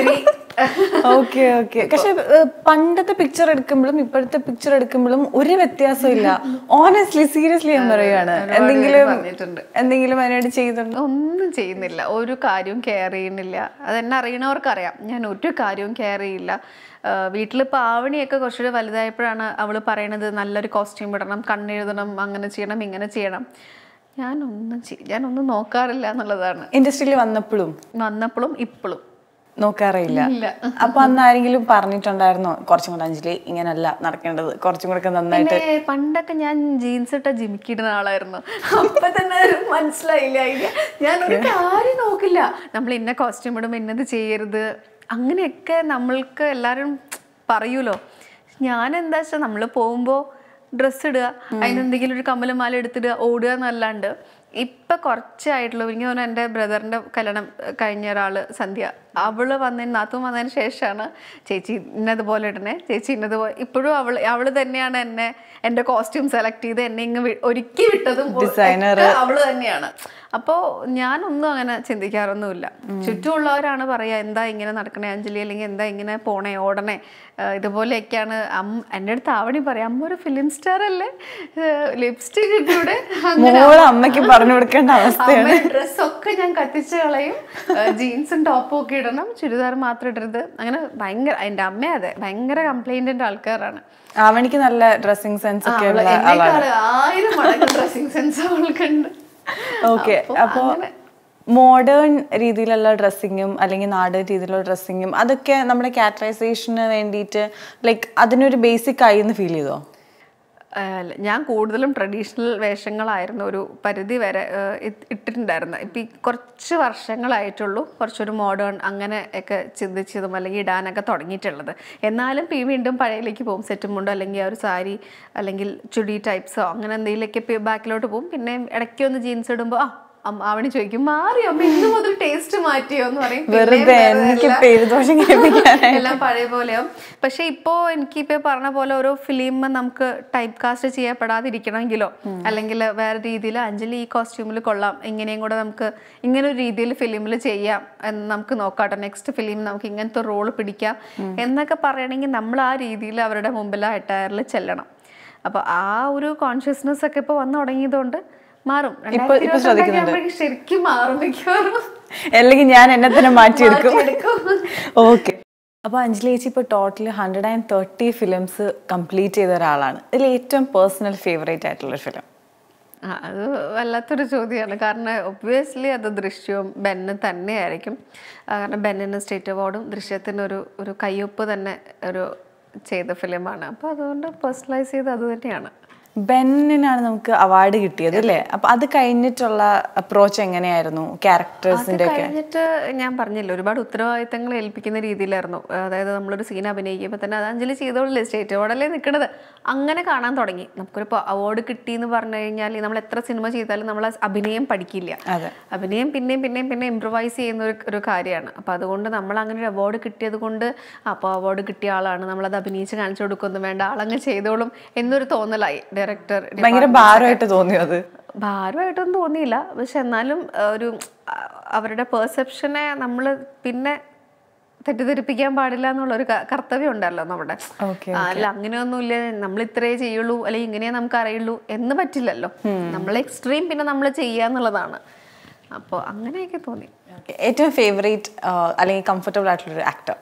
ഓക്കെ ഓക്കെ പക്ഷെ ഏഹ്, പണ്ടത്തെ പിക്ചർ എടുക്കുമ്പോഴും ഇപ്പോഴത്തെ പിക്ചർ എടുക്കുമ്പോഴും ഒരു വ്യത്യാസവും ഇല്ല ഓണസ്റ്റ്ലി സീരിയസ്ലി ഞാൻ പറയുകയാണ് എന്തെങ്കിലും പറഞ്ഞിട്ടുണ്ട് എന്തെങ്കിലും അതിനായിട്ട് ചെയ്തിട്ടുണ്ടോ ഒന്നും ചെയ്യുന്നില്ല ഒരു കാര്യവും കെയർ ചെയ്യുന്നില്ല അതെന്നെ അറിയണവർക്കറിയാം ഞാൻ ഒരു കാര്യവും കെയർ ചെയ്യില്ല വീട്ടിലിപ്പോൾ ആവണിയൊക്കെ കുറച്ചുകൂടി വലുതായപ്പോഴാണ് അവൾ പറയണത് നല്ലൊരു കോസ്റ്റ്യൂം ഇടണം കണ്ണെഴുതണം അങ്ങനെ ചെയ്യണം ഇങ്ങനെ ചെയ്യണം ഞാനൊന്നും ചെയ് ഞാനൊന്നും നോക്കാറില്ല എന്നുള്ളതാണ് ഇൻഡസ്ട്രിയിൽ വന്നപ്പോഴും വന്നപ്പോഴും ഇപ്പോഴും നോക്കാറില്ല ഇല്ല. അപ്പൊ അന്ന് ആരെങ്കിലും പറഞ്ഞിട്ടുണ്ടായിരുന്നോ കുറച്ചും കൂടെ അഞ്ജലി ഇങ്ങനല്ല നടക്കേണ്ടത് കുറച്ചും കൂടെ ഒക്കെ നന്നായിട്ട് പിന്നെ പണ്ടൊക്കെ ഞാൻ ജീൻസ് ഇട്ട ജിമിക്കിടുന്ന ആളായിരുന്നു അപ്പൊ തന്നെ ഒരു മനസ്സിലായില്ല അതിന് ഞാൻ ഒരു കാര്യം നോക്കില്ല നമ്മൾ ഇന്ന കോസ്റ്റ്യൂം ഇടുമ്പോൾ ഇന്നത് ചെയ്യരുത് അങ്ങനെയൊക്കെ നമ്മൾക്ക് എല്ലാവരും പറയൂലോ ഞാൻ എന്താ വെച്ചാൽ നമ്മൾ പോകുമ്പോൾ ഡ്രസ്സ് ഇടുക അതിനെന്തെങ്കിലും ഒരു കമ്മലും മാല എടുത്തിടുക ഓടുക എന്നല്ലാണ്ട് ഇപ്പൊ കുറച്ചായിട്ടുള്ളൂ എനിക്ക് തോന്നുന്നു എൻ്റെ ബ്രദറിന്റെ കല്യാണം ഏഹ്, കഴിഞ്ഞ ഒരാള് സന്ധ്യ അവള് വന്നതിന് നാത്തും വന്നതിന് ശേഷമാണ് ചേച്ചി ഇന്നതുപോലെ ഇടണേ ചേച്ചി ഇന്നതുപോലെ ഇപ്പോഴും അവള് അവള് തന്നെയാണ് എന്നെ എൻ്റെ കോസ്റ്റ്യൂം സെലക്ട് ചെയ്ത് എന്നെ ഇങ്ങ് വി- ഒരുക്കി വിട്ടതും Designer. ഒക്കെ അവള് തന്നെയാണ് അപ്പോൾ ഞാനൊന്നും അങ്ങനെ ചിന്തിക്കാറൊന്നുമില്ല ചുറ്റുമുള്ളവരാണ് പറയാ എന്താ ഇങ്ങനെ നടക്കണേ അഞ്ജലി അല്ലെങ്കിൽ എന്താ ഇങ്ങനെ പോണേ ഓടണേ ഏഹ് ഇതുപോലെയൊക്കെയാണ് അമ്മ എൻ്റെ അടുത്ത് ആവണി പറയാം അമ്മ ഒരു ഫിലിം സ്റ്റാർ അല്ലേ ലിപ്സ്റ്റിക് ഇട്ടൂടെ അങ്ങനെ മോള് അമ്മയ്ക്ക് പറഞ്ഞു കൊടുക്കേണ്ട അവസ്ഥയാണ് ഡ്രസ്സൊക്കെ ഞാൻ കത്തിച്ച് കളയും ജീൻസും ടോപ്പും ഒക്കെ ഇടണം ചുരിദാർ മാത്രം ഇടരുത് അങ്ങനെ ഭയങ്കര എൻ്റെ അമ്മ അതെ ഭയങ്കര കംപ്ലൈന്റിന്റെ ആൾക്കാരാണ് അവനിക്ക് നല്ല ഡ്രസ്സിങ് സെൻസ് ഒക്കെ അവള് ഉള്ള ആളാണ് എന്നെക്കാള് ആയിരം മടങ്ങ് ഡ്രസ്സിങ് സെൻസ് അവൾക്കുണ്ട് ഓക്കെ അപ്പൊ അപ്പോൾ അങ്ങനെ. മോഡേൺ രീതിയിലുള്ള ഡ്രസ്സിങ്ങും അല്ലെങ്കിൽ നാടൻ രീതിയിലുള്ള ഡ്രസ്സിങ്ങും അതൊക്കെ നമ്മുടെ കാറ്ററൈസേഷന് വേണ്ടിയിട്ട് ലൈക്ക് അതിനൊരു ബേസിക് ആയി എന്ന് ഫീൽ ചെയ്തോ അല്ല, ഞാൻ കൂടുതലും ട്രഡീഷണൽ വേഷങ്ങളായിരുന്നു ഒരു പരിധി വരെ ഏഹ്, ഇട്ട് ഇട്ടിട്ടുണ്ടായിരുന്നത് ഇപ്പം ഈ കുറച്ച് വർഷങ്ങളായിട്ടുള്ളൂ കുറച്ചൊരു മോഡേൺ അങ്ങനെ ഒക്കെ ചിന്തിച്ചതും അല്ലെങ്കിൽ ഇടാനൊക്കെ തുടങ്ങിയിട്ടുള്ളത് എന്നാലും പി വീണ്ടും പഴയയിലേക്ക് പോകും സെറ്റും മുണ്ടോ അല്ലെങ്കിൽ ആ ഒരു സാരി അല്ലെങ്കിൽ ചുടി ടൈപ്സോ അങ്ങനെ എന്തെങ്കിലുമൊക്കെ ബാക്കിലോട്ട് പോകും പിന്നെ ഇടയ്ക്ക് ഒന്ന് ജീൻസ് ഇടുമ്പോൾ ആ അമ്മ അവന് ചോദിക്കും മാറിയോ അമ്മ ഇന്ന് മുതൽ ടേസ്റ്റ് മാറ്റിയോ എന്ന് പറയും പിന്നെയും വെറുതെ വേറെ എനിക്ക് എല്ലാം- പേരുദോഷം കേൾപ്പിക്കാനായി എല്ലാം പഴയ പോലെയാവും പക്ഷെ ഇപ്പോ എനിക്ക് ഇപ്പൊ പറഞ്ഞ പോലെ ഓരോ ഫിലിം നമുക്ക് ടൈപ്പ് കാസ്റ്റ് ചെയ്യപ്പെടാതിരിക്കണമെങ്കിലോ അല്ലെങ്കിൽ വേറെ രീതിയിൽ അഞ്ജലി ഈ കോസ്റ്റ്യൂമിൽ കൊള്ളാം ഇങ്ങനെയും കൂടെ നമുക്ക് ഇങ്ങനെ ഒരു രീതിയിൽ ഫിലിമിൽ ചെയ്യാം എന്ന് നമുക്ക് നോക്കാട്ടോ നെക്സ്റ്റ് ഫിലിം നമുക്ക് ഇങ്ങനത്തെ റോള് പിടിക്കാം എന്നൊക്കെ പറയണമെങ്കിൽ നമ്മൾ ആ രീതിയിൽ അവരുടെ മുമ്പിൽ ആ അറ്റയറിൽ ചെല്ലണം അപ്പൊ ആ ഒരു കോൺഷ്യസ്നെസ് ഒക്കെ ഇപ്പൊ വന്നു തുടങ്ങിയതുകൊണ്ട് മാറും ഇപ്പൊ- ഇപ്പൊ ശ്രദ്ധിക്കുന്നുണ്ട്. ആകുമ്പോഴേക്കും ശരിക്കും മാറും മിക്കവാറും അല്ലെങ്കിൽ ഞാൻ എന്നെ തന്നെ മാറ്റിയെടുക്കും മാറ്റിയെടുക്കും. ഓക്കെ അപ്പോൾ അഞ്ജലി ചേച്ചി ഇപ്പോൾ total hundred and thirty films complete ചെയ്ത ഒരാളാണ് ഇതിൽ ഏറ്റവും പേഴ്സണൽ ഫേവറേറ്റ് ആയിട്ടുള്ള ഫിലിം ആ, അത് വല്ലാത്തൊരു ചോദ്യമാണ് കാരണം ഒബ്വിയസ്ലി അത് ദൃശ്യവും ബെന്ന് തന്നെയായിരിക്കും ആ, കാരണം ബെന്നിന് സ്റ്റേറ്റ് അവാർഡും ദൃശ്യത്തിന് ഒരു ഒരു കയ്യൊപ്പ് തന്നെ ഒരു ചെയ്ത ഫിലിമാണ് അപ്പോൾ അതുകൊണ്ട് പേഴ്സണലൈസ് ചെയ്ത് അത് തന്നെയാണ് ബെന്നിനാണ് നമുക്ക് അവാർഡ് കിട്ടിയത് അല്ലേ അപ്പൊ അത് കഴിഞ്ഞിട്ടുള്ള അപ്രോച്ച് എങ്ങനെയായിരുന്നു അത് ക്യാരക്ടേഴ്സിന്റെ ഒക്കെ കഴിഞ്ഞിട്ട് ഞാൻ പറഞ്ഞില്ല ഒരുപാട് ഉത്തരവാദിത്തങ്ങൾ ഏൽപ്പിക്കുന്ന രീതിയിലായിരുന്നു അതായത് നമ്മളൊരു സീൻ അഭിനയിക്കുമ്പോൾ തന്നെ അത് അഞ്ജലി ചെയ്തോളല്ലേ സ്റ്റേറ്റ് അവാർഡല്ലേ നിൽക്കുന്നത് അങ്ങനെ കാണാൻ തുടങ്ങി നമുക്കൊരു അവാർഡ് കിട്ടി എന്ന് പറഞ്ഞു കഴിഞ്ഞാൽ നമ്മൾ എത്ര സിനിമ ചെയ്താലും നമ്മൾ ആ അഭിനയം പഠിക്കില്ല അതെ. അഭിനയം പിന്നെയും പിന്നെയും പിന്നെ ഇംപ്രവൈസ് ചെയ്യുന്ന ഒരു ഒരു കാര്യമാണ് അപ്പോൾ അതുകൊണ്ട് നമ്മൾ അങ്ങനെ ഒരു അവാർഡ് കിട്ടിയത് കൊണ്ട് അപ്പോൾ അവാർഡ് കിട്ടിയ ആളാണ് നമ്മളത് അഭിനയിച്ച് കാണിച്ചു കൊടുക്കൊന്നും വേണ്ട ആളങ്ങ് ചെയ്തോളും എന്നൊരു തോന്നലായി ഡയറക്ടർ ഭയങ്കര ഭാരമായിട്ട് തോന്നിയോ അത് ഭാരമായിട്ടൊന്നും തോന്നിയില്ല പക്ഷെ എന്നാലും ആ, ഒരു ആ, അവരുടെ പെർസെപ്ഷനെ നമ്മൾ പിന്നെ തെറ്റിദ്ധരിപ്പിക്കാൻ പാടില്ല എന്നുള്ള ഒരു ക- കർത്തവ്യം ഉണ്ടല്ലോ നമ്മുടെ Okay, ആ, അല്ല അങ്ങനെയൊന്നുമില്ല നമ്മൾ ഇത്രേ ചെയ്യുള്ളൂ അല്ലെങ്കിൽ ഇങ്ങനെ നമുക്ക് അറിയുള്ളൂ എന്ന് പറ്റില്ലല്ലോ നമ്മൾ എക്സ്ട്രീം പിന്നെ നമ്മൾ ചെയ്യാന്നുള്ളതാണ് അപ്പോൾ അങ്ങനെയൊക്കെ തോന്നി Okay. ഏറ്റവും ഫേവറേറ്റ് അല്ലെങ്കിൽ കംഫർട്ടബിൾ ആയിട്ടുള്ള ഒരു ആക്ടർ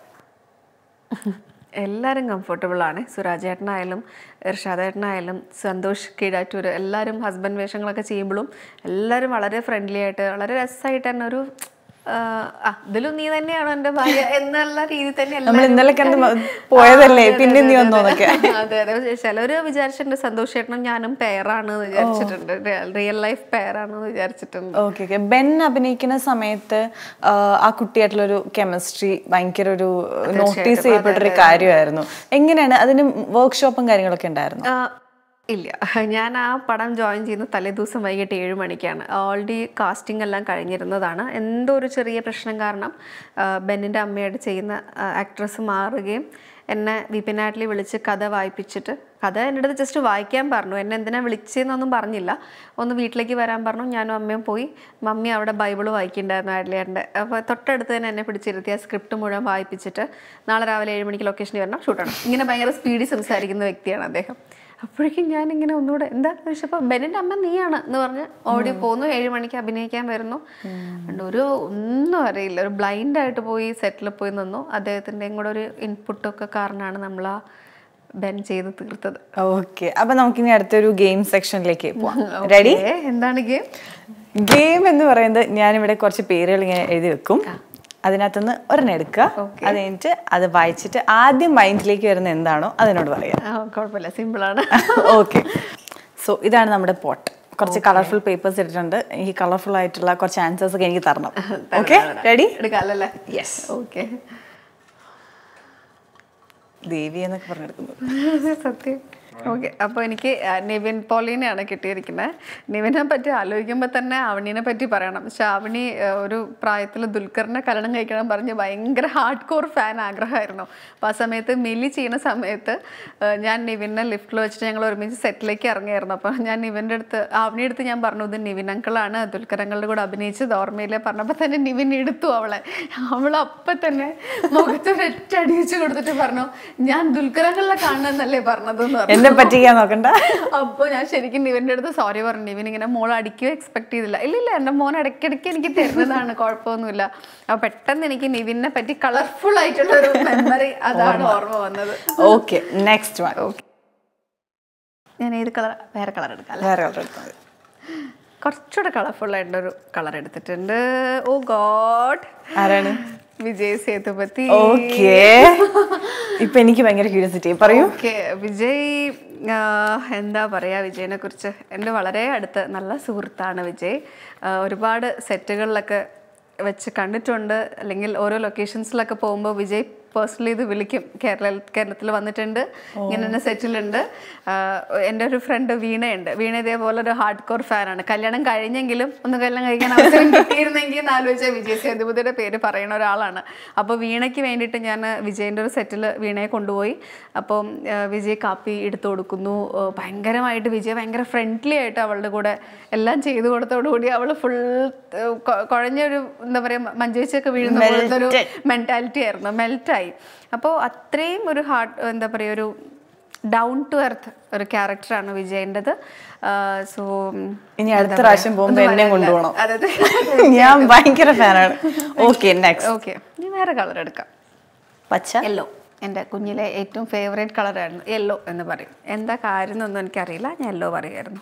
എല്ലാവരും കംഫർട്ടബിൾ ആണ് സുരാജ് ഏട്ടനായാലും ഇർഷാദ് ഏട്ടനായാലും സന്തോഷ് കീഴാറ്റൂർ എല്ലാവരും ഹസ്ബൻഡ് വേഷങ്ങളൊക്കെ ചെയ്യുമ്പോഴും എല്ലാവരും വളരെ ഫ്രണ്ട്ലി ആയിട്ട് വളരെ രസമായിട്ട് തന്നെ ഒരു ആ, ആ ഇതിലും നീ തന്നെയാണോ എൻ്റെ ഭാര്യ എന്നുള്ള രീതി തന്നെ നമ്മൾ എല്ലാവരും- ഇന്നലെ കണ്ട് മ- ആ, പോയതല്ലേ അതെ, അതെ, പിന്നെ നീ അതെ, വന്നോന്നൊക്കെ അതെ അതെ ചിലവര് വിചാരിച്ചിട്ടുണ്ട് സന്തോഷ് ചേട്ടനും ഞാനും പെയറാണ് വിചാരിച്ചിട്ടുണ്ട് റിയൽ ലൈഫ് പെയറാണെന്ന് വിചാരിച്ചിട്ടുണ്ട് ഓക്കെ ഓക്കെ ബെൻ അഭിനയിക്കുന്ന സമയത്ത് ആ, ആ കുട്ടിയായിട്ടുള്ള ഒരു കെമിസ്ട്രി ഭയങ്കര ഒരു നോട്ടീസ് ചെയ്യപ്പെട്ട ഒരു കാര്യമായിരുന്നു എങ്ങനെയാണ് അതിന് വർക്ക്ഷോപ്പും കാര്യങ്ങളൊക്കെ ഉണ്ടായിരുന്നു ആ, ഇല്ല ഞാൻ ആ പടം ജോയിൻ ചെയ്യുന്ന തലേദിവസം വൈകിട്ട് ഏഴ് മണിക്കാണ് ഓൾറെഡി കാസ്റ്റിംഗ് എല്ലാം കഴിഞ്ഞിരുന്നതാണ് എന്തോ ഒരു ചെറിയ പ്രശ്നം കാരണം ആ, ബെന്നിൻ്റെ അമ്മയായിട്ട് ചെയ്യുന്ന ആക്ട്രസ് മാറുകയും എന്നെ വിപിനാട്ടിലി വിളിച്ച് കഥ വായിപ്പിച്ചിട്ട് കഥ എൻ്റെ അടുത്ത് ജസ്റ്റ് വായിക്കാൻ പറഞ്ഞു എന്നെ എന്തിനാ വിളിച്ചതെന്നൊന്നും പറഞ്ഞില്ല ഒന്ന് വീട്ടിലേക്ക് വരാൻ പറഞ്ഞു ഞാനും അമ്മയും പോയി മമ്മി അവിടെ ബൈബിൾ വായിക്കുന്നുണ്ടായിരുന്നു ആഡ്ലിയാറിൻ്റെ അപ്പോൾ തൊട്ടടുത്ത് തന്നെ എന്നെ പിടിച്ചിരുത്തി ആ സ്ക്രിപ്റ്റ് മുഴുവൻ വായിപ്പിച്ചിട്ട് നാളെ രാവിലെ ഏഴ് മണിക്ക് ലൊക്കേഷനിൽ വരണം ഷൂട്ടാണ് ഇങ്ങനെ ഭയങ്കര സ്പീഡിൽ സംസാരിക്കുന്ന വ്യക്തിയാണ് അദ്ദേഹം അപ്പോഴേക്കും ഞാൻ ഇങ്ങനെ ഒന്നുകൂടെ എന്താ ചോദിച്ചപ്പോൾ ബെന്നിൻ്റെ അമ്മ നീയാണ് എന്ന് പറഞ്ഞ് ഓടി പോന്നു ഏഴ് മണിക്ക് അഭിനയിക്കാൻ വരുന്നു അതുകൊണ്ട് ഒരു ഒന്നും അറിയില്ല ഒരു ബ്ലൈൻഡ് ആയിട്ട് പോയി സെറ്റിൽ പോയി നിന്നു അദ്ദേഹത്തിൻ്റെയും കൂടെ ഒരു ഇൻപുട്ടൊക്കെ കാരണമാണ് നമ്മൾ ആ ബെൻ ചെയ്ത് തീർത്തത് ഓക്കെ അപ്പൊ നമുക്കിനി അടുത്തൊരു ഗെയിം സെക്ഷനിലേക്ക് പോവാം റെഡി ഏ, എന്താണ് ഗെയിം ഗെയിം എന്ന് പറയുന്നത് ഞാനിവിടെ കുറച്ച് പേരുകൾ ഇങ്ങനെ എഴുതി വെക്കും അതിനകത്തുനിന്ന് ഒരെണ്ണം എടുക്കുക അത് കഴിഞ്ഞിട്ട് അത് വായിച്ചിട്ട് ആദ്യം മൈൻഡിലേക്ക് വരുന്ന എന്താണോ അതിനോട് പറയാം ആ കുഴപ്പമില്ല സിമ്പിളാണ് ഓക്കെ സോ ഇതാണ് നമ്മുടെ പോട്ട് കുറച്ച് കളർഫുൾ പേപ്പേഴ്സ് ഇട്ടിട്ടുണ്ട് ഈ കളർഫുൾ ആയിട്ടുള്ള കുറച്ച് ആൻസേഴ്സ് ഒക്കെ എനിക്ക് തരണം ഓക്കെ റെഡി എടുക്കാമല്ലേ യെസ് ഓക്കെ ദേവി എന്നൊക്കെ പറഞ്ഞെടുക്കുന്നത് സത്യം ഓക്കെ അപ്പോൾ എനിക്ക് ആ, നിവിൻ പോളീനെയാണ് കിട്ടിയിരിക്കുന്നത് നിവിനെ പറ്റി ആലോചിക്കുമ്പോൾ തന്നെ അവണീനെ പറ്റി പറയണം ശ്രാവണി ആ, ഒരു പ്രായത്തിൽ ദുൽഖറിനെ കല്യാണം കഴിക്കണം പറഞ്ഞ് ഭയങ്കര ഹാർഡ് കോർ ഫാൻ ആഗ്രഹമായിരുന്നു അപ്പോൾ ആ സമയത്ത് മിലി ചെയ്യുന്ന സമയത്ത് ആ, ഞാൻ നിവിനെ ലിഫ്റ്റിൽ വെച്ചിട്ട് ഞങ്ങൾ ഒരുമിച്ച് സെറ്റിലേക്ക് ഇറങ്ങിയായിരുന്നു അപ്പോൾ ഞാൻ നിവിൻ്റെ അടുത്ത് അവണി അടുത്ത് ഞാൻ പറഞ്ഞു ഇത് നിവിൻ അങ്കിളാണ് ദുൽഖർ അങ്കിളുടെ കൂടെ അഭിനയിച്ചത് ഓർമ്മയില്ല പറഞ്ഞപ്പോൾ തന്നെ നിവിൻ എടുത്തു അവളെ അവൾ അപ്പം തന്നെ മുഖത്ത് ഒരൊറ്റ അടിച്ചു കൊടുത്തിട്ട് പറഞ്ഞു ഞാൻ ദുൽഖരങ്ങളിലെ കാണണമെന്നല്ലേ പറഞ്ഞതെന്ന് പറഞ്ഞു എന്നെ പറ്റിക്കാൻ നോക്കണ്ട അപ്പൊ ഞാൻ ശരിക്കും നിവിന്റെ അടുത്ത് സോറി പറഞ്ഞു നിവിൻ ഇങ്ങനെ മോൾ അടിക്കുകയോ എക്സ്പെക്ട് ചെയ്തില്ല ഇല്ല ഇല്ല എന്റെ മോൻ ഇടയ്ക്കിടയ്ക്ക് എനിക്ക് തരുന്നതാണ് കുഴപ്പമൊന്നുമില്ല അപ്പൊ പെട്ടെന്ന് എനിക്ക് നിവിനെ പറ്റി കളർഫുൾ ആയിട്ടുള്ള ഒരു മെമ്മറി അതാണ് ഓർമ്മ വന്നത് ഓക്കെ നെക്സ്റ്റ് വൺ ഓക്കെ ഞാൻ ഏത് കളർ വേറെ കളർ എടുക്കാം അല്ലേ? വേറെ കളർ എടുത്താൽ മതി കുറച്ചുകൂടെ കളർഫുൾ ആയിട്ടുള്ള ഒരു കളർ എടുത്തിട്ടുണ്ട് ഓ ഗോഡ് ആരാണ് വിജയ് സേതുപതി ഓക്കെ ഇപ്പൊ എനിക്ക് ഭയങ്കര ക്യൂരിയോസിറ്റി പറയൂ ഓക്കെ വിജയ് ആ, എന്താ പറയുക വിജയിനെ കുറിച്ച് എൻ്റെ വളരെ അടുത്ത നല്ല സുഹൃത്താണ് വിജയ് ആ, ഒരുപാട് സെറ്റുകളിലൊക്കെ വെച്ച് കണ്ടിട്ടുണ്ട് അല്ലെങ്കിൽ ഓരോ ലൊക്കേഷൻസിലൊക്കെ പോകുമ്പോൾ വിജയ് പേഴ്സണലി ഇത് വിളിക്കും കേരള കേരളത്തിൽ വന്നിട്ടുണ്ട് ഇങ്ങനെ തന്നെ സെറ്റിലുണ്ട് എൻ്റെ ഒരു ഫ്രണ്ട് വീണയുണ്ട് വീണ ഇതേപോലെ ഒരു ഹാർഡ് കോർ ഫാനാണ് കല്യാണം കഴിഞ്ഞെങ്കിലും ഒന്ന് കല്യാണം കഴിക്കാൻ അവസരം കിട്ടിയിരുന്നെങ്കിൽ എന്ന് ആലോചിച്ച വിജയ് സേതുപതിയുടെ പേര് പറയുന്ന ഒരാളാണ് അപ്പോൾ വീണയ്ക്ക് വേണ്ടിയിട്ട് ഞാൻ വിജയൻ്റെ ഒരു സെറ്റിൽ വീണയെ കൊണ്ടുപോയി അപ്പം ആ, വിജയ് കാപ്പി എടുത്തു കൊടുക്കുന്നു ആ, ഭയങ്കരമായിട്ട് വിജയ് ഭയങ്കര ഫ്രണ്ട്ലി ആയിട്ട് അവളുടെ കൂടെ എല്ലാം ചെയ്തു കൊടുത്തോടുകൂടി അവൾ ഫുൾ കുഴഞ്ഞൊരു എന്താ പറയുക മഞ്ചേച്ചൊക്കെ വീഴുന്ന പോലത്തെ ഒരു മെൻറ്റാലിറ്റി ആയിരുന്നു മെൽറ്റായി അപ്പോൾ അത്രയും ഒരു ഹാർട്ട് എന്താ പറയുക ഒരു ഡൗൺ ടു എർത്ത് ഒരു ക്യാരക്ടറാണ് വിജയൻ്റെത് സോ ഇനി അടുത്ത പ്രാവശ്യം പോകുമ്പോ എന്നെ കൊണ്ടുപോകണം അതായത് ഞാൻ ഭയങ്കര ഫാനാണ് ഓക്കെ നെക്സ്റ്റ് ഓക്കെ ഇനി വേറെ കളർ എടുക്കാം പച്ച യെല്ലോ എൻ്റെ കുഞ്ഞിലെ ഏറ്റവും ഫേവറേറ്റ് കളറായിരുന്നു യെല്ലോ എന്ന് പറയും എന്താ കാര്യം എന്നൊന്നും എനിക്കറിയില്ല ഞാൻ യെല്ലോ പറയുമായിരുന്നു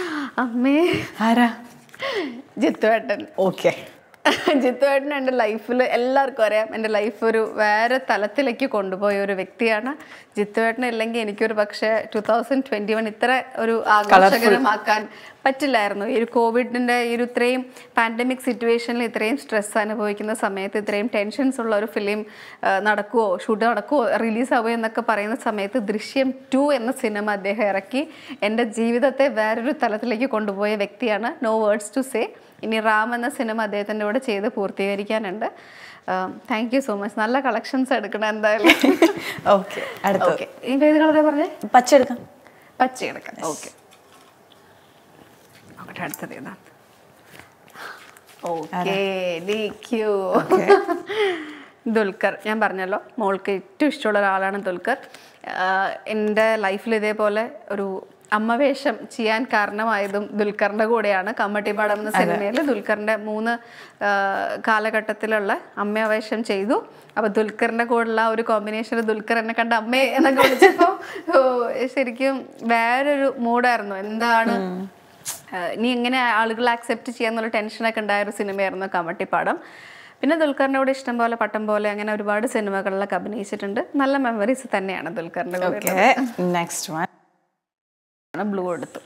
അമ്മേ ആരാ ജിത്തുവേട്ടൻ ഓക്കെ ജിത്തുവേട്ടൻ എൻ്റെ ലൈഫിൽ എല്ലാവർക്കും അറിയാം എൻ്റെ ലൈഫ് ഒരു വേറെ തലത്തിലേക്ക് കൊണ്ടുപോയ ഒരു വ്യക്തിയാണ് ജിത്തുവേട്ടൻ ഇല്ലെങ്കിൽ എനിക്കൊരു പക്ഷേ ടു തൗസൻഡ് ട്വൻറ്റി വൺ ഇത്ര ഒരു ആകർഷകരമാക്കാൻ പറ്റില്ലായിരുന്നു ഈ ഒരു കോവിഡിൻ്റെ ഈ ഒരു ഇത്രയും പാൻഡമിക് സിറ്റുവേഷനിൽ ഇത്രയും സ്ട്രെസ് അനുഭവിക്കുന്ന സമയത്ത് ഇത്രയും ടെൻഷൻസ് ഉള്ള ഒരു ഫിലിം നടക്കുവോ ഷൂട്ട് നടക്കുവോ റിലീസാവുമോ എന്നൊക്കെ പറയുന്ന സമയത്ത് ദൃശ്യം ടു എന്ന സിനിമ അദ്ദേഹം ഇറക്കി എൻ്റെ ജീവിതത്തെ വേറൊരു തലത്തിലേക്ക് കൊണ്ടുപോയ വ്യക്തിയാണ് നോ വേർഡ്സ് ടു സേ ഇനി റാം എന്ന സിനിമ അദ്ദേഹത്തിൻ്റെ കൂടെ ചെയ്ത് പൂർത്തീകരിക്കാനുണ്ട് താങ്ക് യു സോ മച്ച് നല്ല കളക്ഷൻസ് എടുക്കണം എന്തായാലും ഓക്കെ അടുത്ത ഓക്കെ ഇനി ഏത് കളറേ പറഞ്ഞേ പച്ച എടുക്കാം പച്ച എടുക്കാം ഓക്കെ നോക്കട്ടെ അടുത്തത് ഏതാ ഓക്കെ ദുൽഖർ ഞാൻ പറഞ്ഞല്ലോ മോൾക്ക് ഏറ്റവും ഇഷ്ടമുള്ള ഒരാളാണ് ദുൽഖർ ആഹ് എൻ്റെ ലൈഫിൽ ഇതേപോലെ ഒരു അമ്മവേഷം ചെയ്യാൻ കാരണമായതും ദുൽഖറിൻ്റെ കൂടെയാണ് കമ്മട്ടിപ്പാടം എന്ന സിനിമയിൽ ദുൽഖറിൻ്റെ മൂന്ന് ആഹ് കാലഘട്ടത്തിലുള്ള അമ്മവേഷം ചെയ്തു അപ്പോൾ ദുൽഖറിൻ്റെ കൂടെയുള്ള ആ ഒരു കോമ്പിനേഷൻ ദുൽഖർ എന്നെ കണ്ട അമ്മേ എന്നൊക്കെ വിളിച്ചപ്പോൾ ഓ, ശരിക്കും വേറൊരു മൂഡായിരുന്നു എന്താണ് ആഹ് ഇനി എങ്ങനെ ആളുകൾ ആക്സെപ്റ്റ് ചെയ്യാന്നുള്ള ടെൻഷനൊക്കെ ഉണ്ടായ ഒരു സിനിമയായിരുന്നു കമട്ടിപ്പാടം പിന്നെ ദുൽഖറിൻ്റെ കൂടെ ഇഷ്ടം പോലെ പട്ടം പോലെ അങ്ങനെ ഒരുപാട് സിനിമകളിലൊക്കെ അഭിനയിച്ചിട്ടുണ്ട് നല്ല മെമ്മറീസ് തന്നെയാണ് ദുൽഖറിൻ്റെ കൂടെ ഓക്കെ നെക്സ്റ്റ് വൺ ബ്ലൂ എടുത്തു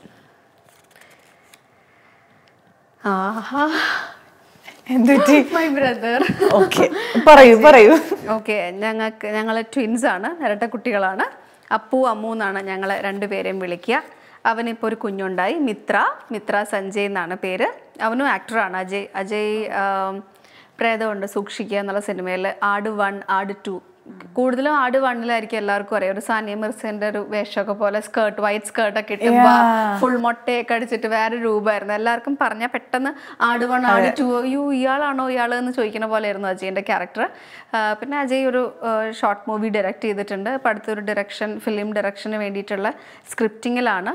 ആഹാ എന്തുറ്റി മൈ ബ്രദർ ഓക്കെ പറയൂ പറയൂ ഓക്കെ ഞങ്ങൾക്ക് ഞങ്ങൾ ട്വിൻസ് ആണ് ഇരട്ട കുട്ടികളാണ് അപ്പു അമ്മു എന്നാണ് ഞങ്ങളെ രണ്ടുപേരെയും വിളിക്കുക അവനിപ്പോൾ ഒരു കുഞ്ഞുണ്ടായി മിത്ര മിത്ര സഞ്ജയ് എന്നാണ് പേര് അവനും ആക്ടറാണ് അജയ് അജയ് ആം, പ്രേതമുണ്ട് സൂക്ഷിക്കുക എന്നുള്ള സിനിമയിൽ ആട് വൺ ആട് ടു കൂടുതലും ആട് വണ്ണിലായിരിക്കും എല്ലാവർക്കും അറിയാം ഒരു സാനിയ മിർസന്റെ ഒരു വേഷമൊക്കെ പോലെ സ്കേർട്ട് വൈറ്റ് സ്കേർട്ടൊക്കെ ഇട്ട് ഫുൾ മുട്ടയൊക്കെ അടിച്ചിട്ട് വേറെ രൂപമായിരുന്നു എല്ലാവർക്കും പറഞ്ഞാൽ പെട്ടെന്ന് ആട് വൺ ആട് ടു അയ്യോ ഇയാളാണോ ഇയാൾ എന്ന് ചോദിക്കുന്ന പോലെയായിരുന്നു അജയൻ്റെ ക്യാരക്ടർ പിന്നെ അജയ് ഒരു ഷോർട്ട് മൂവി ഡയറക്റ്റ് ചെയ്തിട്ടുണ്ട് അപ്പോൾ അടുത്തൊരു ഡയറക്ഷൻ ഫിലിം ഡയറക്ഷന് വേണ്ടിയിട്ടുള്ള സ്ക്രിപ്റ്റിങ്ങിലാണ്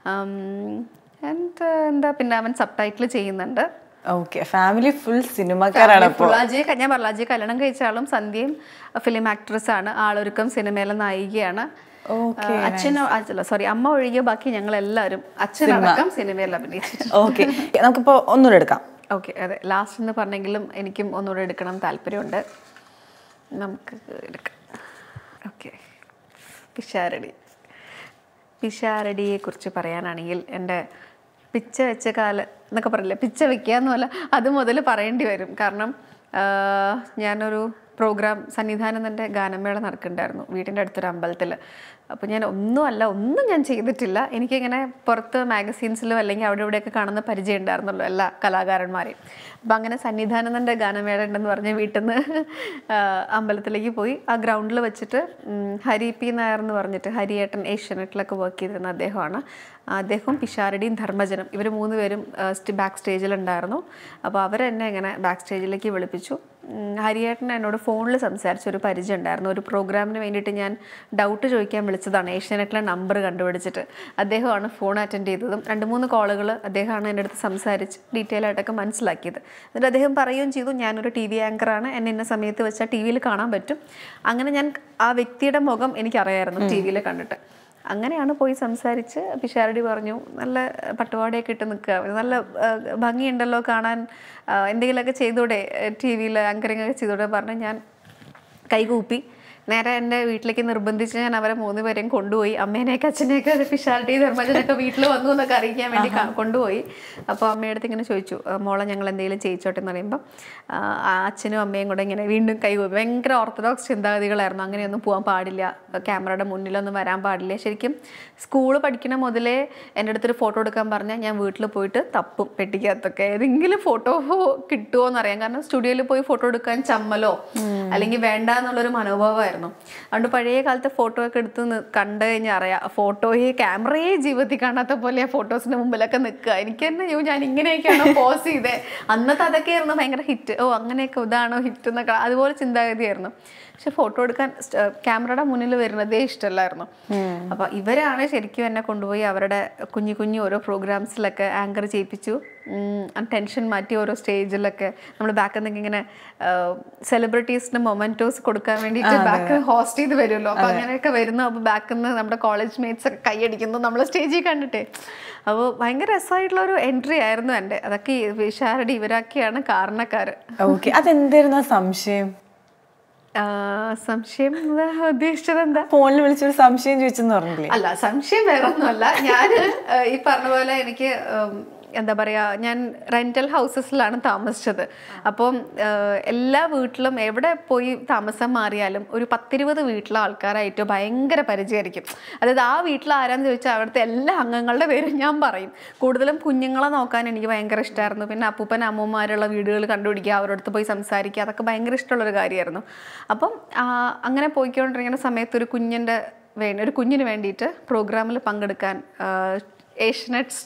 ആൻഡ് എന്താ പിന്നെ അവൻ സബ് ടൈറ്റിൽ ചെയ്യുന്നുണ്ട് ഓക്കെ ഫാമിലി ഫുൾ സിനിമക്കാരാണ് അപ്പോൾ full അജയ് ക- ഞാൻ പറഞ്ഞു അജയ് കല്യാണം കഴിച്ച ആളും സന്ധ്യയും ഫിലിം ആക്ട്രസ് ആണ് ആളൊരുക്കം സിനിമയിലെ നായികയാണ് ഓക്കെ അച്ഛനോ അല്ല സോറി അമ്മ ഒഴികെ ബാക്കി ഞങ്ങൾ എല്ലാവരും അച്ഛനടക്കം സിനിമയിൽ അഭിനയിച്ചിട്ടുണ്ട് ഓക്കെ നമുക്കിപ്പോൾ ഒന്നുകൂടെ എടുക്കാം ഓക്കെ അതെ ലാസ്റ്റ് എന്ന് പറഞ്ഞെങ്കിലും എനിക്കും ഒന്നുകൂടെ എടുക്കണം താല്പര്യമുണ്ട് നമുക്ക് എടുക്കാം ഓക്കെ പിഷാരടി പിഷാരടിയെ കുറിച്ച് പറയാനാണെങ്കിൽ എൻ്റെ പിച്ച വെച്ച കാല എന്നൊക്കെ പറയില്ലേ പിച്ച വെക്കുക എന്നല്ല അത് മുതൽ പറയേണ്ടി വരും കാരണം ആഹ്, ഞാനൊരു പ്രോഗ്രാം സന്നിധാനന്ദൻ്റെ ഗാനമേള നടക്കുന്നുണ്ടായിരുന്നു വീടിൻ്റെ അടുത്തൊരു അമ്പലത്തിൽ അപ്പോൾ ഞാൻ ഒന്നുമല്ല ഒന്നും ഞാൻ ചെയ്തിട്ടില്ല എനിക്കിങ്ങനെ പുറത്ത് മാഗസീൻസിലും അല്ലെങ്കിൽ അവിടെ ഇവിടെയൊക്കെ കാണുന്ന പരിചയം ഉണ്ടായിരുന്നല്ലോ എല്ലാ കലാകാരന്മാരെയും അപ്പം അങ്ങനെ സന്നിധാനന്ദൻ്റെ ഗാനമേള ഉണ്ടെന്ന് പറഞ്ഞ് വീട്ടിൽ നിന്ന് അമ്പലത്തിലേക്ക് പോയി ആ ഗ്രൗണ്ടിൽ വെച്ചിട്ട് ഉം, ഹരി പി നായർ എന്ന് പറഞ്ഞിട്ട് ഹരിയേട്ടൻ ഏഷ്യാനെറ്റിലൊക്കെ വർക്ക് ചെയ്തിരുന്ന അദ്ദേഹമാണ് അദ്ദേഹവും പിഷാരടിയും ധർമ്മജനും ഇവർ മൂന്ന് പേരും ബാക്ക് സ്റ്റേജിലുണ്ടായിരുന്നു അപ്പോൾ അവരെന്നെ ഇങ്ങനെ ബാക്ക് സ്റ്റേജിലേക്ക് വിളിപ്പിച്ചു ഉം, ഹരിയേട്ടൻ എന്നോട് ഫോണിൽ സംസാരിച്ച ഒരു പരിചയം ഉണ്ടായിരുന്നു ഒരു പ്രോഗ്രാമിന് വേണ്ടിയിട്ട് ഞാൻ ഡൗട്ട് ചോദിക്കാൻ വിളിച്ചതാണ് ഏഷ്യാനെറ്റിലെ നമ്പർ കണ്ടുപിടിച്ചിട്ട് അദ്ദേഹമാണ് ഫോൺ അറ്റൻഡ് ചെയ്തതും രണ്ട് മൂന്ന് കോളുകൾ അദ്ദേഹമാണ് എൻ്റെ അടുത്ത് സംസാരിച്ച് ഡീറ്റെയിൽ ആയിട്ടൊക്കെ മനസ്സിലാക്കിയത് എന്നിട്ട് അദ്ദേഹം പറയുകയും ചെയ്തു ഞാനൊരു ടി വി ആങ്കറാണ് എന്നെ ഇന്ന സമയത്ത് വെച്ചാൽ ടി വിയിൽ കാണാൻ പറ്റും അങ്ങനെ ഞാൻ ആ വ്യക്തിയുടെ മുഖം എനിക്കറിയായിരുന്നു ടി വിയിൽ കണ്ടിട്ട് അങ്ങനെയാണ് പോയി സംസാരിച്ച് പിഷാരടി പറഞ്ഞു നല്ല പട്ടുപാടയൊക്കെ ഇട്ട് നിൽക്കുക നല്ല ആ, ഭംഗിയുണ്ടല്ലോ കാണാൻ ആ, എന്തെങ്കിലുമൊക്കെ ചെയ്തൂടെ ടി വിയിൽ ആങ്കറിങ് ഒക്കെ ചെയ്തൂടെ പറഞ്ഞ് ഞാൻ കൈകൂപ്പി നേരെ എൻ്റെ വീട്ടിലേക്ക് നിർബന്ധിച്ച് ഞാൻ അവരെ മൂന്ന് പേരെയും കൊണ്ടുപോയി അമ്മേനെയൊക്കെ അച്ഛനെയൊക്കെ പിഷാരടി ധർമ്മജനൊക്കെ വീട്ടിൽ വന്നു എന്നൊക്കെ അറിയിക്കാൻ വേണ്ടി ക- കൊണ്ടുപോയി അപ്പോൾ അമ്മയുടെ അടുത്ത് ഇങ്ങനെ ചോദിച്ചു "ആ, മോളെ ഞങ്ങൾ എന്തെങ്കിലും ചെയ്യിച്ചോട്ടെ എന്ന് പറയുമ്പോൾ ആ, ആ അച്ഛനും അമ്മയും കൂടെ ഇങ്ങനെ വീണ്ടും കൈകൂപ്പി ഭയങ്കര ഓർത്തഡോക്സ് ചിന്താഗതികളായിരുന്നു അങ്ങനെയൊന്നും പോകാൻ പാടില്ല ക്യാമറയുടെ മുന്നിലൊന്നും വരാൻ പാടില്ല ശരിക്കും സ്കൂൾ പഠിക്കുന്ന മുതലേ എൻ്റെ അടുത്തൊരു ഫോട്ടോ എടുക്കാൻ പറഞ്ഞാൽ ഞാൻ വീട്ടിൽ പോയിട്ട് തപ്പും പെട്ടിക്കകത്തൊക്കെ ഏതെങ്കിലും ഫോട്ടോ കിട്ടുമോ എന്നറിയാം കാരണം സ്റ്റുഡിയോയിൽ പോയി ഫോട്ടോ എടുക്കാൻ ചമ്മലോ അല്ലെങ്കിൽ വേണ്ട എന്നുള്ളൊരു മനോഭാവമായിരുന്നു അതുകൊണ്ട് പഴയ കാലത്തെ ഫോട്ടോ ഒക്കെ എടുത്ത് നി- കണ്ടു കഴിഞ്ഞാൽ അറിയാം ഫോട്ടോയെ ക്യാമറയെ ജീവിതത്തിൽ കാണാത്ത പോലെ ആ ഫോട്ടോസിന്റെ മുമ്പിലൊക്കെ നിൽക്കുക എനിക്ക് തന്നെ യോ ഞാൻ ഇങ്ങനെയൊക്കെയാണോ പോസ് ചെയ്തേ അന്നത്തെ അതൊക്കെയായിരുന്നു ഭയങ്കര ഹിറ്റ് ഓ അങ്ങനെയൊക്കെ ഇതാണോ ഹിറ്റ് എന്നൊക്കെ അതുപോലെ ചിന്താഗതിയായിരുന്നു പക്ഷെ ഫോട്ടോ എടുക്കാൻ സ്റ്റ്- ക്യാമറയുടെ മുന്നിൽ വരുന്നതേ ഇഷ്ടമല്ലായിരുന്നു അപ്പൊ ഇവരാണ് ശരിക്കും എന്നെ കൊണ്ടുപോയി അവരുടെ കുഞ്ഞു കുഞ്ഞു ഓരോ പ്രോഗ്രാംസിലൊക്കെ ആങ്കർ ചെയ്യിപ്പിച്ചു ടെൻഷൻ മാറ്റി ഓരോ സ്റ്റേജിലൊക്കെ നമ്മൾ ബാക്കിൽ നിന്ന് ഇങ്ങനെ സെലിബ്രിറ്റീസിന് മൊമെന്റോസ് കൊടുക്കാൻ വേണ്ടിയിട്ട് ബാക്ക് ഹോസ്റ്റ് ചെയ്ത് വരുമല്ലോ അപ്പൊ അങ്ങനെയൊക്കെ വരുന്നു അപ്പൊ ബാക്കിൽ നിന്ന് നമ്മുടെ കോളേജ് മേറ്റ്സ് ഒക്കെ കൈയടിക്കുന്നു നമ്മൾ സ്റ്റേജിൽ കണ്ടിട്ടേ അപ്പോൾ ഭയങ്കര രസമായിട്ടുള്ള ഒരു എൻട്രി ആയിരുന്നു എൻ്റെ അതൊക്കെ ഈ വിശാരടി ഇവരൊക്കെയാണ് കാരണക്കാര് ഓക്കെ അതെന്തായിരുന്നു ആ സംശയം ആ, സംശയം എന്താ ഉദ്ദേശിച്ചത് എന്താ ഫോണിൽ വിളിച്ചൊരു സംശയം ചോദിച്ചെന്ന് പറഞ്ഞില്ലേ അല്ല സംശയം വേറെ ഒന്നുമല്ല ഞാൻ ഈ പറഞ്ഞ പോലെ എനിക്ക് ഉം, എന്താ പറയാ ഞാൻ റെന്റൽ ഹൗസസിലാണ് താമസിച്ചത് അപ്പം ഏഹ്, എല്ലാ വീട്ടിലും എവിടെ പോയി താമസം മാറിയാലും ഒരു പത്തിരുപത് വീട്ടിലെ ആൾക്കാരായിട്ട് ഭയങ്കര പരിചയമായിരിക്കും അതായത് ആ വീട്ടിൽ ആരാന്ന് ചോദിച്ചാൽ അവിടുത്തെ എല്ലാ അംഗങ്ങളുടെ പേരും ഞാൻ പറയും കൂടുതലും കുഞ്ഞുങ്ങളെ നോക്കാൻ എനിക്ക് ഭയങ്കര ഇഷ്ടമായിരുന്നു പിന്നെ അപ്പൂപ്പൻ അമ്മൂമ്മമാരുള്ള വീടുകൾ കണ്ടുപിടിക്കുക അവരുടെ അടുത്ത് പോയി സംസാരിക്കുക അതൊക്കെ ഭയങ്കര ഇഷ്ടമുള്ളൊരു കാര്യമായിരുന്നു അപ്പം ആ, അങ്ങനെ പോയിക്കൊണ്ടിരിക്കുന്ന സമയത്ത് ഒരു കുഞ്ഞിൻ്റെ വേണ്ടി ഒരു കുഞ്ഞിന് വേണ്ടിയിട്ട് പ്രോഗ്രാമിൽ പങ്കെടുക്കാൻ ഏഷ്യനെറ്റ്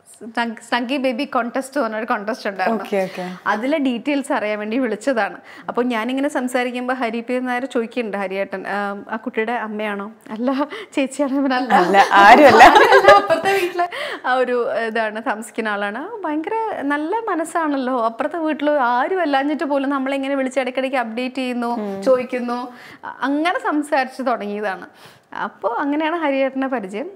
സ്നഗി ബേബി കോntest എന്ന് പറഞ്ഞൊരു കോntest ഉണ്ടായിരുന്നു ഓക്കെ ഓക്കെ അതിലെ ഡീറ്റെയിൽസ് അറിയാൻ വേണ്ടി വിളിച്ചതാണ് അപ്പോൾ ഞാനിങ്ങനെ സംസാരിക്കുമ്പോൾ ഹരി പി നായർ ചോദിക്കുന്നുണ്ട് ഹരിയേട്ടൻ "ആം, ആ കുട്ടിയുടെ അമ്മയാണോ അല്ല ചേച്ചിയാണോ ഇവൻ അല്ല അല്ല, ആരുമല്ല. ആരുമല്ല, അപ്പുറത്തെ വീട്ടിലെ ആ ഒരു ഇതാണ് താമസിക്കുന്ന ആളാണ് ആ, ഭയങ്കര നല്ല മനസ്സാണല്ലോ അപ്പുറത്തെ വീട്ടിൽ ആരും അല്ലാഞ്ഞിട്ട് പോലും നമ്മളിങ്ങനെ വിളിച്ച് ഇടയ്ക്കിടയ്ക്ക് അപ്ഡേറ്റ് ചെയ്യുന്നു ചോദിക്കുന്നു അ- അങ്ങനെ സംസാരിച്ച് തുടങ്ങിയതാണ് അപ്പോൾ അങ്ങനെയാണ് ഹരിയേട്ടനെ പരിചയം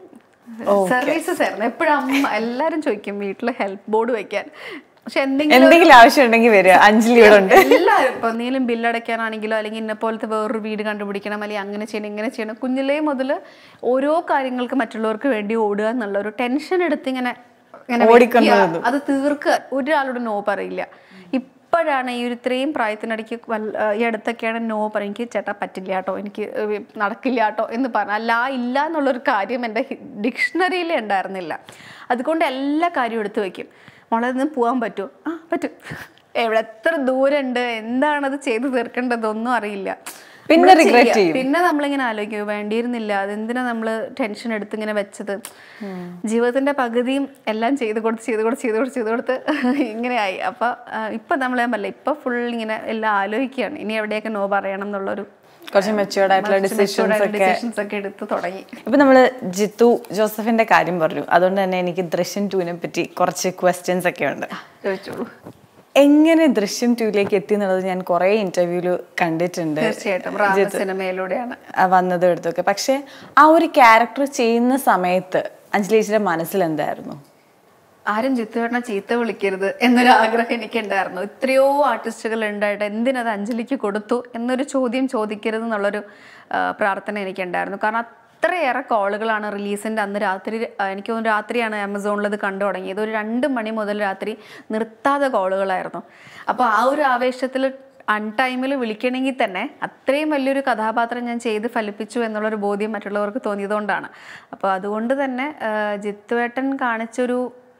സർവീസസ് ആയിരുന്നു എപ്പോഴും അമ്മ എല്ലാരും ചോദിക്കും വീട്ടിൽ ഹെൽപ്പ് ബോർഡ് വെക്കാൻ പക്ഷെ എന്തെങ്കിലും എന്തെങ്കിലും ആവശ്യം ഉണ്ടെങ്കിൽ വരിക അഞ്ജലി ഇവിടെ ഉണ്ട് എല്ലാവരും ഇപ്പൊ എന്തെങ്കിലും ബില്ല് അടയ്ക്കാനാണെങ്കിലോ അല്ലെങ്കിൽ ഇന്ന പോലത്തെ വേറൊരു വീട് കണ്ടുപിടിക്കണം അല്ലെങ്കിൽ അങ്ങനെ ചെയ്യണം ഇങ്ങനെ ചെയ്യണം കുഞ്ഞിലേ മുതൽ ഓരോ കാര്യങ്ങൾക്ക് മറ്റുള്ളവർക്ക് വേണ്ടി ഓടുക എന്നുള്ള ഒരു ടെൻഷൻ എടുത്ത് ഇങ്ങനെ ഇങ്ങനെ ഓടിക്കൊണ്ട് വെക്കുക. അത് തീർക്കുക ഒരാളോട് നോ പറയില്ല ഇപ്പോഴാണ് ഈ ഒരു ഇത്രയും പ്രായത്തിനിടയ്ക്ക് വല്ല- ഈ അടുത്തൊക്കെയാണ് നോ പറയും എനിക്ക് ചേട്ടാ പറ്റില്ല കേട്ടോ എനിക്ക് ഏഹ് നടക്കില്ല കേട്ടോ എന്ന് പറഞ്ഞു അല്ല ആ ഇല്ല എന്നുള്ളൊരു കാര്യം എൻ്റെ ഡിക്ഷണറിയിൽ ഉണ്ടായിരുന്നില്ല അതുകൊണ്ട് എല്ലാ കാര്യവും എടുത്തു വെക്കും മോളെ നിന്ന് പോകാൻ പറ്റുമോ ആ പറ്റും എവിടെ എത്ര ദൂരമുണ്ട് എന്താണത് ചെയ്തു തീർക്കേണ്ടതൊന്നും അറിയില്ല പിന്നെ നമ്മള് regret ചെയ്യാ. ചെയ്യും. പിന്നെ നമ്മളിങ്ങനെ ആലോചിക്കും വേണ്ടിയിരുന്നില്ല അതെന്തിനാ നമ്മൾ ടെൻഷൻ എടുത്ത് ഇങ്ങനെ വെച്ചത് ജീവിതത്തിന്റെ പകുതിയും എല്ലാം ചെയ്ത് കൊടുത്ത് ചെയ്ത് കൊടുത്ത് ചെയ്ത് കൊടുത്ത് ചെയ്ത് കൊടുത്ത് ഇങ്ങനെയായി അപ്പൊ ആ, ഇപ്പൊ നമ്മൾ ഞാൻ പറയില്ല ഇപ്പൊ ഫുൾ ഇങ്ങനെ എല്ലാം ആലോചിക്കുകയാണ് ഇനി എവിടെയൊക്കെ നോ പറയണം എന്നുള്ളൊരു കുറച്ച് മെച്ചുവേർഡ് ആയിട്ടുള്ള ഡിസിഷൻസ് ഒക്കെ ഡിസിഷൻസ് ഒക്കെ എടുത്ത് തുടങ്ങി ഇപ്പൊ നമ്മള് ജിത്തു ജോസഫിന്റെ കാര്യം പറഞ്ഞു അതുകൊണ്ട് തന്നെ എനിക്ക് ദൃശ്യം ടൂവിനെ പറ്റി കുറച്ച് ക്വസ്റ്റ്യൻസ് ഒക്കെ ഉണ്ട് ചോദിച്ചോളൂ എങ്ങനെ ദൃശ്യം ടൂയിലേക്ക് എത്തി എന്നുള്ളത് ഞാൻ കുറെ ഇന്റർവ്യൂല് കണ്ടിട്ടുണ്ട് തീർച്ചയായിട്ടും റാമ സിനിമയിലൂടെയാണ് ആ, വന്നതും എടുത്തൊക്കെ പക്ഷെ ആ ഒരു ക്യാരക്ടർ ചെയ്യുന്ന സമയത്ത് അഞ്ജലേച്ചിയുടെ മനസ്സിൽ എന്തായിരുന്നു ആരും ചിത്തുവേട്ടനെ ചീത്ത വിളിക്കരുത് എന്നൊരു ആഗ്രഹം എനിക്കുണ്ടായിരുന്നു എത്രയോ ആർട്ടിസ്റ്റുകൾ ഉണ്ടായിട്ട് എന്തിനത് അഞ്ജലിക്ക് കൊടുത്തു എന്നൊരു ചോദ്യം ചോദിക്കരുത് എന്നുള്ളൊരു ആ, പ്രാർത്ഥന എനിക്കുണ്ടായിരുന്നു കാരണം അത്രയേറെ കോളുകളാണ് റിലീസിൻ്റെ അന്ന് രാത്രി ആ, എനിക്ക് തോന്നുന്നു രാത്രിയാണ് ആമസോണിൽ ഇത് കണ്ടു തുടങ്ങിയത് ഒരു രണ്ട് മണി മുതൽ രാത്രി നിർത്താതെ കോളുകളായിരുന്നു അപ്പോൾ ആ ഒരു ആവേശത്തിൽ അൺടൈമിൽ വിളിക്കണമെങ്കിൽ തന്നെ അത്രയും വലിയൊരു കഥാപാത്രം ഞാൻ ചെയ്ത് ഫലിപ്പിച്ചു എന്നുള്ളൊരു ബോധ്യം മറ്റുള്ളവർക്ക് തോന്നിയതുകൊണ്ടാണ് അപ്പോൾ അതുകൊണ്ട് തന്നെ ആ, ജിത്തുവേട്ടൻ കാണിച്ചൊരു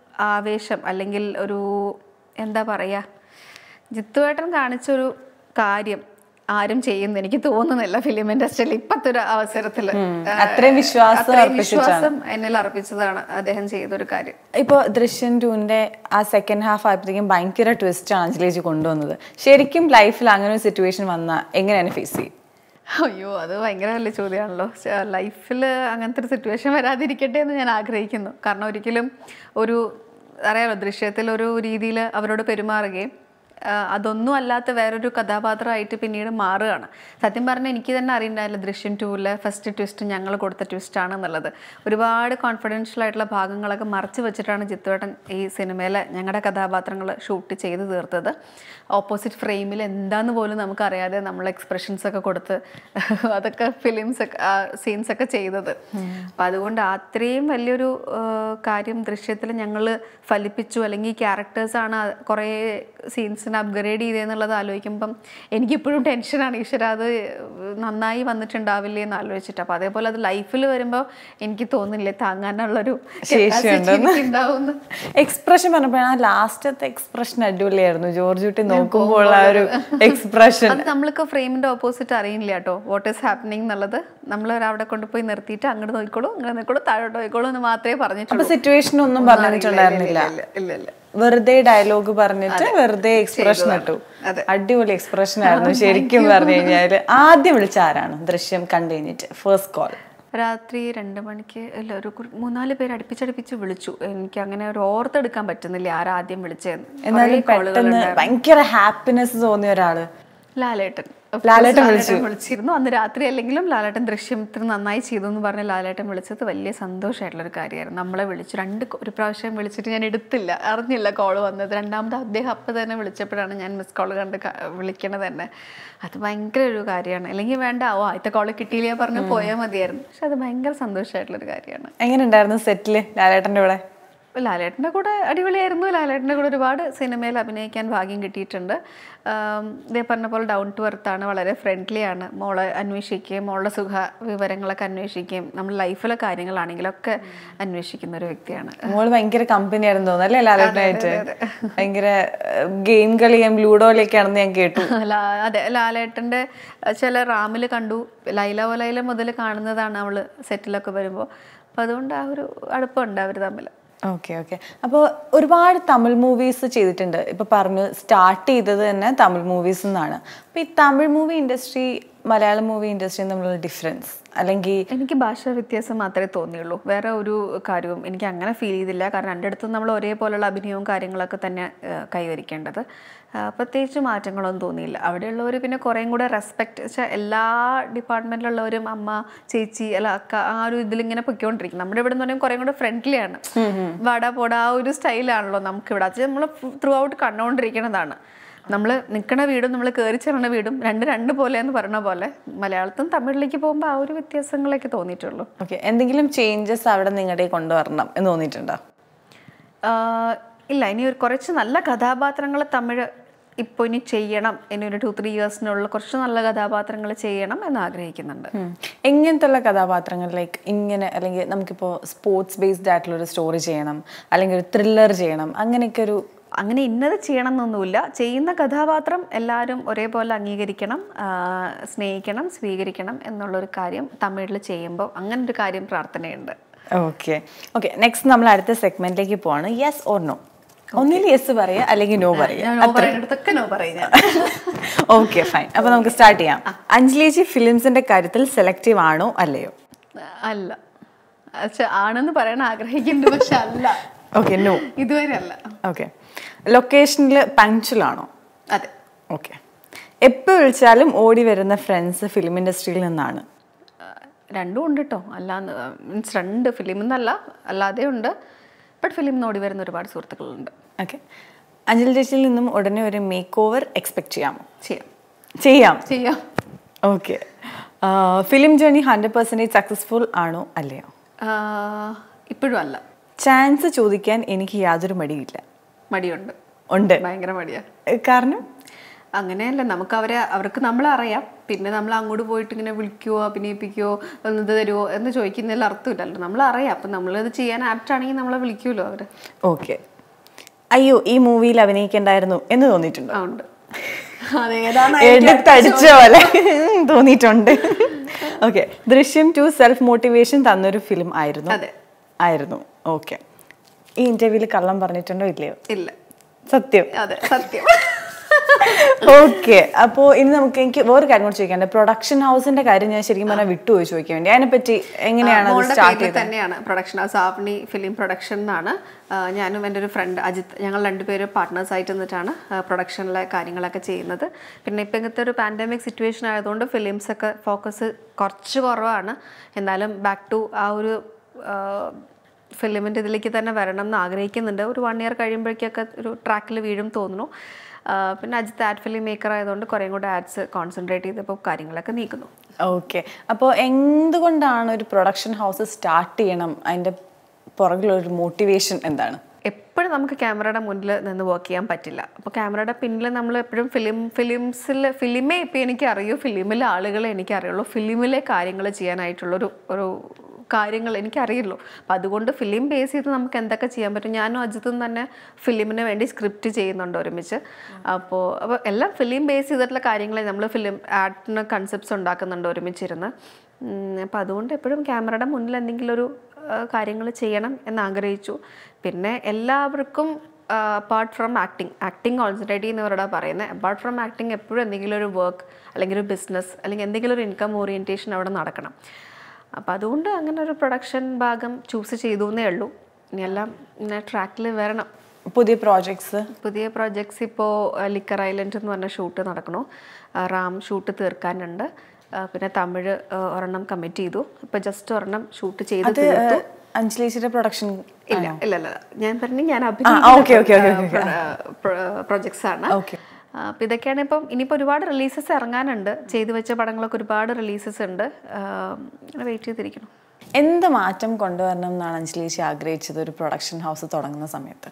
ആവേശം അല്ലെങ്കിൽ ഒരു എന്താ പറയുക ജിത്തുവേട്ടൻ കാണിച്ചൊരു കാര്യം ആരും ചെയ്യുന്നു എനിക്ക് തോന്നുന്നില്ല ഫിലിം ഇൻഡസ്ട്രിയിൽ ഇപ്പത്തെ ഒരു അവസരത്തിൽ അത്രയും വിശ്വാസം അർപ്പിച്ചിട്ടാണ്. വിശ്വാസം എന്നിൽ അർപ്പിച്ചതാണ് അദ്ദേഹം ചെയ്തൊരു കാര്യം ഇപ്പോൾ ദൃശ്യം ടൂവിൻ്റെ ആ സെക്കൻഡ് ഹാഫ് ആയപ്പോഴത്തേക്കും ഭയങ്കര ട്വിസ്റ്റ് ആണ് അഞ്ജലേജി കൊണ്ടുവന്നത് ശരിക്കും ലൈഫിൽ അങ്ങനെ ഒരു സിറ്റുവേഷൻ വന്നാൽ എങ്ങനെയാണ് ഫേസ് ചെയ്യും അയ്യോ അത് ഭയങ്കര വലിയ ചോദ്യമാണല്ലോ ലൈഫിൽ അങ്ങനത്തെ ഒരു സിറ്റുവേഷൻ വരാതിരിക്കട്ടെ എന്ന് ഞാൻ ആഗ്രഹിക്കുന്നു കാരണം ഒരിക്കലും ഒരു അറിയാലോ ദൃശ്യത്തിൽ ഒരു രീതിയിൽ അവരോട് പെരുമാറുകയും ആ, അതൊന്നും അല്ലാത്ത വേറൊരു കഥാപാത്രമായിട്ട് പിന്നീട് മാറുകയാണ് സത്യം പറഞ്ഞാൽ എനിക്ക് തന്നെ അറിയണ്ടായില്ല ദൃശ്യം ടൂവിലെ ഫസ്റ്റ് ട്വിസ്റ്റ് ഞങ്ങൾ കൊടുത്ത ട്വിസ്റ്റ് ആണെന്നുള്ളത് ഒരുപാട് കോൺഫിഡൻഷ്യൽ ആയിട്ടുള്ള ഭാഗങ്ങളൊക്കെ മറച്ചു വെച്ചിട്ടാണ് ജിത്തുവേട്ടൻ ഈ സിനിമയിലെ ഞങ്ങളുടെ കഥാപാത്രങ്ങൾ ഷൂട്ട് ചെയ്ത് തീർത്തത് ഓപ്പോസിറ്റ് ഫ്രെയിമിൽ എന്താന്ന് പോലും നമുക്കറിയാതെ നമ്മൾ എക്സ്പ്രഷൻസ് ഒക്കെ കൊടുത്ത് അതൊക്കെ ഫിലിംസ് ഒക്കെ സീൻസ് ഒക്കെ ചെയ്തത് അപ്പം അതുകൊണ്ട് അത്രയും വലിയൊരു ആ, കാര്യം ദൃശ്യത്തിൽ ഞങ്ങൾ ഫലിപ്പിച്ചു അല്ലെങ്കിൽ ക്യാരക്ടേഴ്സാണ് കുറേ സീൻസിനെ അപ്ഗ്രേഡ് ചെയ്തതെന്നുള്ളത് ആലോചിക്കുമ്പം എനിക്കിപ്പോഴും ടെൻഷനാണ് ഈശ്വര അത് നന്നായി വന്നിട്ടുണ്ടാവില്ലേ എന്ന് ആലോചിച്ചിട്ട് അപ്പോൾ അതേപോലെ അത് ലൈഫിൽ വരുമ്പോൾ എനിക്ക് തോന്നുന്നില്ലേ താങ്ങാനുള്ളൊരു ശേഷിയുണ്ടെന്ന്. ഉണ്ടാവുമെന്ന് എക്സ്പ്രഷൻ പറഞ്ഞപ്പോഴാണ് ആ ലാസ്റ്റത്തെ എക്സ്പ്രഷൻ അടിപൊളിയായിരുന്നു ജോർജ് കുട്ടി നോക്കുമ്പോൾ ആ ഒരു എക്സ്പ്രഷൻ അത് നമ്മൾക്ക് ഫ്രെയിമിന്റെ ഓപ്പോസിറ്റ് അറിയില്ല കേട്ടോ വാട്ട് ഈസ് ഹാപ്പനിങ് എന്നുള്ളത് നമ്മൾ അവിടെ കൊണ്ടുപോയി നിർത്തിയിട്ട് അങ്ങോട്ട് നോക്കിക്കോളൂ ഇങ്ങനെ നോക്കിക്കോളൂ താഴോട്ട് നോക്കിക്കോളൂ എന്ന് മാത്രമേ അപ്പൊ പറഞ്ഞിട്ടുള്ളൂ സിറ്റുവേഷൻ ഒന്നും പറഞ്ഞിട്ടുണ്ടായിരുന്നില്ല ഇല്ല ഇല്ല ഇല്ല വെറുതെ ഡയലോഗ് പറഞ്ഞിട്ട് വെറുതെ എക്സ്പ്രഷൻ ഇട്ടു അടിപൊളി എക്സ്പ്രഷൻ ആയിരുന്നു ശരിക്കും പറഞ്ഞു കഴിഞ്ഞാല് ആദ്യം വിളിച്ച ആരാണ് ദൃശ്യം കണ്ടു കഴിഞ്ഞിട്ട് ഫസ്റ്റ് കോൾ രാത്രി രണ്ട് മണിക്ക് അല്ല ഒരു കുറ- മൂന്നാല് പേര് അടുപ്പിച്ചടുപ്പിച്ച് വിളിച്ചു എനിക്ക് അങ്ങനെ ഒരു ഓർത്തെടുക്കാൻ പറ്റുന്നില്ല ആരാദ്യം വിളിച്ചതെന്ന് എന്നാലും പെട്ടെന്ന് ഭയങ്കര ഹാപ്പിനെസ് തോന്നിയ ഒരാള് ലാലേട്ടൻ Of ലാലേട്ടൻ course, വിളിച്ചു. വിളിച്ചിരുന്നു അന്ന് രാത്രി അല്ലെങ്കിലും ലാലേട്ടൻ ദൃശ്യം ഇത്ര നന്നായി ചെയ്തു എന്ന് പറഞ്ഞ് ലാലേട്ടൻ വിളിച്ചത് വലിയ സന്തോഷമായിട്ടുള്ള ഒരു കാര്യമായിരുന്നു നമ്മളെ വിളിച്ചു രണ്ട് കൊ- ഒരു പ്രാവശ്യം വിളിച്ചിട്ട് ഞാൻ എടുത്തില്ല അറിഞ്ഞില്ല കോൾ വന്നത് രണ്ടാമത് അദ്ദേഹം അപ്പം തന്നെ വിളിച്ചപ്പോഴാണ് ഞാൻ മിസ് കോൾ കണ്ട് ക- വിളിക്കണത് തന്നെ അത് ഭയങ്കര ഒരു കാര്യമാണ് അല്ലെങ്കിൽ വേണ്ട ഓ ആദ്യത്തെ കോൾ കിട്ടിയില്ല പറഞ്ഞ് പോയാൽ മതിയായിരുന്നു പക്ഷെ അത് ഭയങ്കര സന്തോഷമായിട്ടുള്ള ഒരു കാര്യമാണ് എങ്ങനെ ഉണ്ടായിരുന്നു സെറ്റില് ലാലേട്ടന്റെ കൂടെ ലാലേട്ടൻ്റെ കൂടെ അടിപൊളിയായിരുന്നു ലാലേട്ടൻ്റെ കൂടെ ഒരുപാട് സിനിമയിൽ അഭിനയിക്കാൻ ഭാഗ്യം കിട്ടിയിട്ടുണ്ട് ആം, ഇതേ പറഞ്ഞ പോലെ ഡൗൺ ടു എർത്താണ് വളരെ ഫ്രണ്ട്ലി ആണ് മോളെ അന്വേഷിക്കുകയും മോളുടെ സുഖ വിവരങ്ങളൊക്കെ അന്വേഷിക്കുകയും നമ്മുടെ ലൈഫിലെ കാര്യങ്ങളാണെങ്കിലൊക്കെ അന്വേഷിക്കുന്ന ഒരു വ്യക്തിയാണ് മോള് ഭയങ്കര കമ്പനി ആയിരുന്നു തോന്നുന്നു അല്ലേ ലാലേട്ടനായിട്ട് ഭയങ്കര ഗെയിം കളിയും ലൂഡോയിലൊക്കെയാണെന്ന് ഞാൻ കേട്ടു ലാ- അതെ ലാലേട്ടൻ്റെ ചില റാമിൽ കണ്ടു ലൈല ഓ ലൈല മുതൽ കാണുന്നതാണ് അവൾ സെറ്റിലൊക്കെ വരുമ്പോൾ അപ്പം അതുകൊണ്ട് ആ ഒരു അടുപ്പമുണ്ട് അവർ തമ്മിൽ ഓക്കെ ഓക്കെ അപ്പോൾ ഒരുപാട് തമിഴ് മൂവീസ് ചെയ്തിട്ടുണ്ട് ഇപ്പോൾ പറഞ്ഞു സ്റ്റാർട്ട് ചെയ്തത് തന്നെ തമിഴ് മൂവീസ് എന്നാണ് അപ്പോൾ ഈ Tamil movie industry Malayalam movie ഇൻഡസ്ട്രിയും തമ്മിലുള്ള ഡിഫറൻസ് അല്ലെങ്കിൽ എനിക്ക് ഭാഷാ വ്യത്യാസം മാത്രമേ തോന്നിയുള്ളൂ വേറെ ഒരു കാര്യവും എനിക്ക് അങ്ങനെ ഫീൽ ചെയ്തില്ല കാരണം എൻ്റെ അടുത്ത് നമ്മൾ ഒരേപോലുള്ള അഭിനയവും കാര്യങ്ങളൊക്കെ തന്നെ ഏഹ്, കൈവരിക്കേണ്ടത് ആ, പ്രത്യേകിച്ച് മാറ്റങ്ങളൊന്നും തോന്നിയില്ല അവിടെയുള്ളവർ പിന്നെ കുറേയും കൂടെ റെസ്പെക്ട് വെച്ചാൽ എല്ലാ ഡിപ്പാർട്ട്മെൻറ്റിലുള്ളവരും അമ്മ ചേച്ചി അല്ല അക്ക ആ ഒരു ഇതിലിങ്ങനെ പൊയ്ക്കൊണ്ടിരിക്കും നമ്മുടെ ഇവിടെ എന്ന് പറയുമ്പോൾ കുറേയും കൂടെ ഫ്രണ്ട്ലി ആണ് വട പൊട ആ ഒരു സ്റ്റൈലാണല്ലോ നമുക്കിവിടെ അത് നമ്മൾ ത്രൂ ഔട്ട് കണ്ടുകൊണ്ടിരിക്കുന്നതാണ് നമ്മൾ നിൽക്കണ വീടും നമ്മൾ കയറി ചെല്ലണ വീടും രണ്ട് രണ്ട് പോലെ എന്ന് പറഞ്ഞ പോലെ മലയാളത്തും തമിഴിലേക്ക് പോകുമ്പോൾ ആ ഒരു വ്യത്യാസങ്ങളൊക്കെ തോന്നിയിട്ടുള്ളൂ ഓക്കെ എന്തെങ്കിലും ചേഞ്ചസ് അവിടെ നിങ്ങളുടെ കൊണ്ടുവരണം എന്ന് തോന്നിയിട്ടുണ്ടോ ആഹ് ഇല്ല ഇനി ഒരു കുറച്ച് നല്ല കഥാപാത്രങ്ങൾ തമിഴ് ഇപ്പോൾ ഇനി ചെയ്യണം ഇനി ഒരു ടു ത്രീ ഇയേഴ്സിനുള്ള കുറച്ച് നല്ല കഥാപാത്രങ്ങൾ ചെയ്യണം എന്ന് ആഗ്രഹിക്കുന്നുണ്ട് ഉം. എങ്ങനത്തുള്ള കഥാപാത്രങ്ങൾ ലൈക്ക് ഇങ്ങനെ അല്ലെങ്കിൽ നമുക്കിപ്പോൾ സ്പോർട്സ് ബേസ്ഡ് ആയിട്ടുള്ള ഒരു സ്റ്റോറി ചെയ്യണം അല്ലെങ്കിൽ ഒരു ത്രില്ലർ ചെയ്യണം അങ്ങനെയൊക്കെ ഒരു അങ്ങനെ ഇന്നത് ചെയ്യണം എന്നൊന്നുമില്ല ചെയ്യുന്ന കഥാപാത്രം എല്ലാവരും ഒരേപോലെ അംഗീകരിക്കണം ആഹ് സ്നേഹിക്കണം സ്വീകരിക്കണം എന്നുള്ളൊരു കാര്യം തമിഴിൽ ചെയ്യുമ്പോൾ അങ്ങനെ ഒരു കാര്യം പ്രാർത്ഥനയുണ്ട് ഓക്കെ ഓക്കെ നെക്സ്റ്റ് നമ്മൾ അടുത്ത സെഗ്മെന്റിലേക്ക് പോവാണ് യെസ് ഓർ നോ ഒന്നിൽ യെസ് പറയുക അല്ലെങ്കിൽ നോ പറയുക ഞാൻ നോ പറയുന്നിടത്തൊക്കെ നോ പറയും ഞാൻ ഓക്കെ ഫൈൻ അപ്പൊ നമുക്ക് സ്റ്റാർട്ട് ചെയ്യാം അഞ്ജലിജി ഫിലിംസിന്റെ കാര്യത്തിൽ സെലക്റ്റീവ് ആണോ അല്ലയോ അല്ല പക്ഷെ ആണെന്ന് പറയാൻ ആഗ്രഹിക്കുന്നുണ്ട് പക്ഷെ അല്ല ഓക്കെ നോ ഇതുവരെ അല്ല ഓക്കെ ലൊക്കേഷനിൽ പങ്ക്ച്വൽ ആണോ അതെ ഓക്കെ എപ്പോൾ വിളിച്ചാലും ഓടി വരുന്ന ഫ്രണ്ട്സ് ഫിലിം ഇൻഡസ്ട്രിയിൽ നിന്നാണ് ആ, രണ്ടും ഉണ്ട് കേട്ടോ അല്ലാന്ന് മീൻസ് രണ്ട് ഫിലിം എന്നല്ല അല്ലാതെ ഉണ്ട് ബട്ട് ഫിലിം നോടി വരുന്ന ഒരുപാട് സുഹൃത്തുക്കളുണ്ട് ഓക്കെ അഞ്ജലി ചേച്ചിയിൽ നിന്നും ഉടനെ ഒരു മേക്ക് ഓവർ എക്സ്പെക്ട് ചെയ്യാമോ ചെയ്യാം ചെയ്യാം ചെയ്യാം okay film journey hundred percentage successful ആണോ അല്ലയോ ആ, ഇപ്പോഴും അല്ല ചാൻസ് ചോദിക്കാൻ എനിക്ക് യാതൊരു മടിയില്ല മടിയുണ്ട് ഉണ്ട് ഭയങ്കര മടിയാ ഏ, കാരണം അങ്ങനെയല്ല നമുക്ക് അവരെ അവർക്ക് നമ്മളെ അറിയാം പിന്നെ നമ്മൾ അങ്ങോട്ട് പോയിട്ട് ഇങ്ങനെ വിളിക്കുവോ അഭിനയിപ്പിക്കുവോ ഒന്ന് ഇത് തരുമോ എന്ന് ചോദിക്കുന്നതിൽ അർത്ഥമില്ലല്ലോ നമ്മൾ അറിയാം അപ്പം നമ്മളത് ചെയ്യാൻ ആപ്റ്റ് ആണെങ്കിൽ നമ്മളെ വിളിക്കുമല്ലോ അവർ ഓക്കെ അയ്യോ ഈ മൂവിയിൽ അഭിനയിക്കണ്ടായിരുന്നു എന്ന് തോന്നിയിട്ടുണ്ടോ ആ ഉണ്ട് അതേതാണ് എടുത്തടിച്ച പോലെ തോന്നിയിട്ടുണ്ട് okay Drishyam two self motivation തന്നൊരു ഫിലിം ആയിരുന്നു അതെ. ആയിരുന്നു ഓക്കെ ഈ ഇന്റർവ്യൂവിൽ കള്ളം പറഞ്ഞിട്ടുണ്ടോ ഇല്ലയോ ഇല്ല സത്യം അതെ സത്യം ഓക്കെ അപ്പോ ഇനി നമുക്ക് എനിക്ക് വേറെ കാര്യം കൂടി ചോദിക്കാണ്ട് പ്രൊഡക്ഷൻ ഹൗസിന്റെ കാര്യം ഞാൻ ശരിക്കും പറഞ്ഞാൽ വിട്ടുപോയി ചോദിക്കാൻ വേണ്ടി അതിനെപ്പറ്റി എങ്ങനെയാണ് അത് മോളുടെ സ്റ്റാർട്ട് പേരിൽ ചെയ്തത് തന്നെയാണ് production house Avani film production എന്നാണ് ആ, ഞാനും എൻ്റെ ഒരു ഫ്രണ്ട് അജിത്ത് ഞങ്ങൾ രണ്ടുപേരും പാർട്ട്നേഴ്സ് ആയിട്ട് നിന്നിട്ടാണ് പ്രൊഡക്ഷനിലെ കാര്യങ്ങളൊക്കെ ചെയ്യുന്നത് പിന്നെ ഇപ്പം ഇങ്ങനത്തെ ഒരു പാൻഡമിക് സിറ്റുവേഷൻ ആയതുകൊണ്ട് ഫിലിംസ് ഒക്കെ ഫോക്കസ് കുറച്ച് കുറവാണ് എന്നാലും ബാക്ക് ടു ആ ഒരു ഫിലിമിൻ്റെ ഇതിലേക്ക് തന്നെ വരണം എന്ന് ആഗ്രഹിക്കുന്നുണ്ട് ഒരു വൺ ഇയർ കഴിയുമ്പോഴേക്കൊക്കെ ഒരു ട്രാക്കിൽ വീഴും തോന്നുന്നു ആ, പിന്നെ അജിത്ത് ആഡ് ഫിലിം മേക്കർ ആയതുകൊണ്ട് കുറേം കൂടെ ആഡ്സ് കോൺസെൻട്രേറ്റ് ചെയ്തപ്പോൾ കാര്യങ്ങളൊക്കെ നീക്കുന്നു ഓക്കെ അപ്പോൾ എന്തുകൊണ്ടാണ് ഒരു പ്രൊഡക്ഷൻ ഹൗസ് സ്റ്റാർട്ട് ചെയ്യണം അതിന്റെ പുറകിലൊരു മോട്ടിവേഷൻ എന്താണ് എപ്പോഴും നമുക്ക് ക്യാമറയുടെ മുന്നിൽ നിന്ന് വർക്ക് ചെയ്യാൻ പറ്റില്ല അപ്പോൾ ക്യാമറയുടെ പിന്നിൽ നമ്മൾ എപ്പോഴും ഫിലിം ഫിലിംസിൽ ഫിലിമേ ഇപ്പം എനിക്ക് അറിയൂ ഫിലിമിലെ ആളുകളെ എനിക്ക് അറിയുള്ളൂ ഫിലിമിലെ കാര്യങ്ങൾ ചെയ്യാനായിട്ടുള്ളൊരു ഒരു കാര്യങ്ങൾ എനിക്കറിയുള്ളൂ അപ്പം അതുകൊണ്ട് ഫിലിം ബേസ് ചെയ്ത് നമുക്ക് എന്തൊക്കെ ചെയ്യാൻ പറ്റും ഞാനും അജിത്തും തന്നെ ഫിലിമിന് വേണ്ടി സ്ക്രിപ്റ്റ് ചെയ്യുന്നുണ്ട് ഒരുമിച്ച് അപ്പോൾ അപ്പോൾ എല്ലാം ഫിലിം ബേസ് ചെയ്തിട്ടുള്ള കാര്യങ്ങളെ നമ്മൾ ഫിലിം ആഡിന് കൺസെപ്റ്റ്സ് ഉണ്ടാക്കുന്നുണ്ട് ഒരുമിച്ചിരുന്ന് അപ്പം അതുകൊണ്ട് എപ്പോഴും ക്യാമറയുടെ മുന്നിൽ എന്തെങ്കിലും ഒരു കാര്യങ്ങൾ ചെയ്യണം എന്ന് ആഗ്രഹിച്ചു പിന്നെ എല്ലാവർക്കും apart from acting acting concentrate ചെയ്യുന്നവരോടാണ് പറയുന്നത് അപ്പാർട്ട് ഫ്രം ആക്ടിങ് എപ്പോഴും എന്തെങ്കിലും ഒരു വർക്ക് അല്ലെങ്കിൽ ഒരു ബിസിനസ് അല്ലെങ്കിൽ എന്തെങ്കിലും ഒരു ഇൻകം ഓറിയൻറ്റേഷൻ അവിടെ നടക്കണം അപ്പോൾ അതുകൊണ്ട് അങ്ങനെ ഒരു പ്രൊഡക്ഷൻ ഭാഗം ചൂസ് ചെയ്തു എന്നേ ഉള്ളൂ ഇനിയെല്ലാം ഇങ്ങനെ ട്രാക്കിൽ വരണം പുതിയ പ്രോജക്ട്സ് പുതിയ പ്രോജക്ട്സ് ഇപ്പോൾ ലിക്കർ ഐലൻഡ് എന്ന് പറഞ്ഞ ഷൂട്ട് നടക്കണു ആ, റാം ഷൂട്ട് തീർക്കാനുണ്ട് ആ, പിന്നെ തമിഴ് ആ, ഒരെണ്ണം കമ്മിറ്റ് ചെയ്തു ഇപ്പം ജസ്റ്റ് ഒരെണ്ണം ഷൂട്ട് ചെയ്ത് അത് തീർത്തു അഞ്ജലീഷിന്റെ പ്രൊഡക്ഷൻ ഇല്ല ഇല്ല ഇല്ല ഞാൻ പറഞ്ഞു ഞാൻ okay, okay, okay, okay. Projects ആണ് Okay. ആ, അപ്പൊ ഇതൊക്കെയാണ് ഇപ്പം ഇനിയിപ്പോൾ ഒരുപാട് റിലീസസ് ഇറങ്ങാനുണ്ട് ചെയ്തു വെച്ച പടങ്ങളൊക്കെ ഒരുപാട് റിലീസസ് ഉണ്ട് വെയിറ്റ് ചെയ്തിരിക്കണം എന്ത് മാറ്റം കൊണ്ടുവരണം എന്നാണ് അഞ്ജലീഷി ആഗ്രഹിച്ചത് ഒരു പ്രൊഡക്ഷൻ ഹൗസ് തുടങ്ങുന്ന സമയത്ത്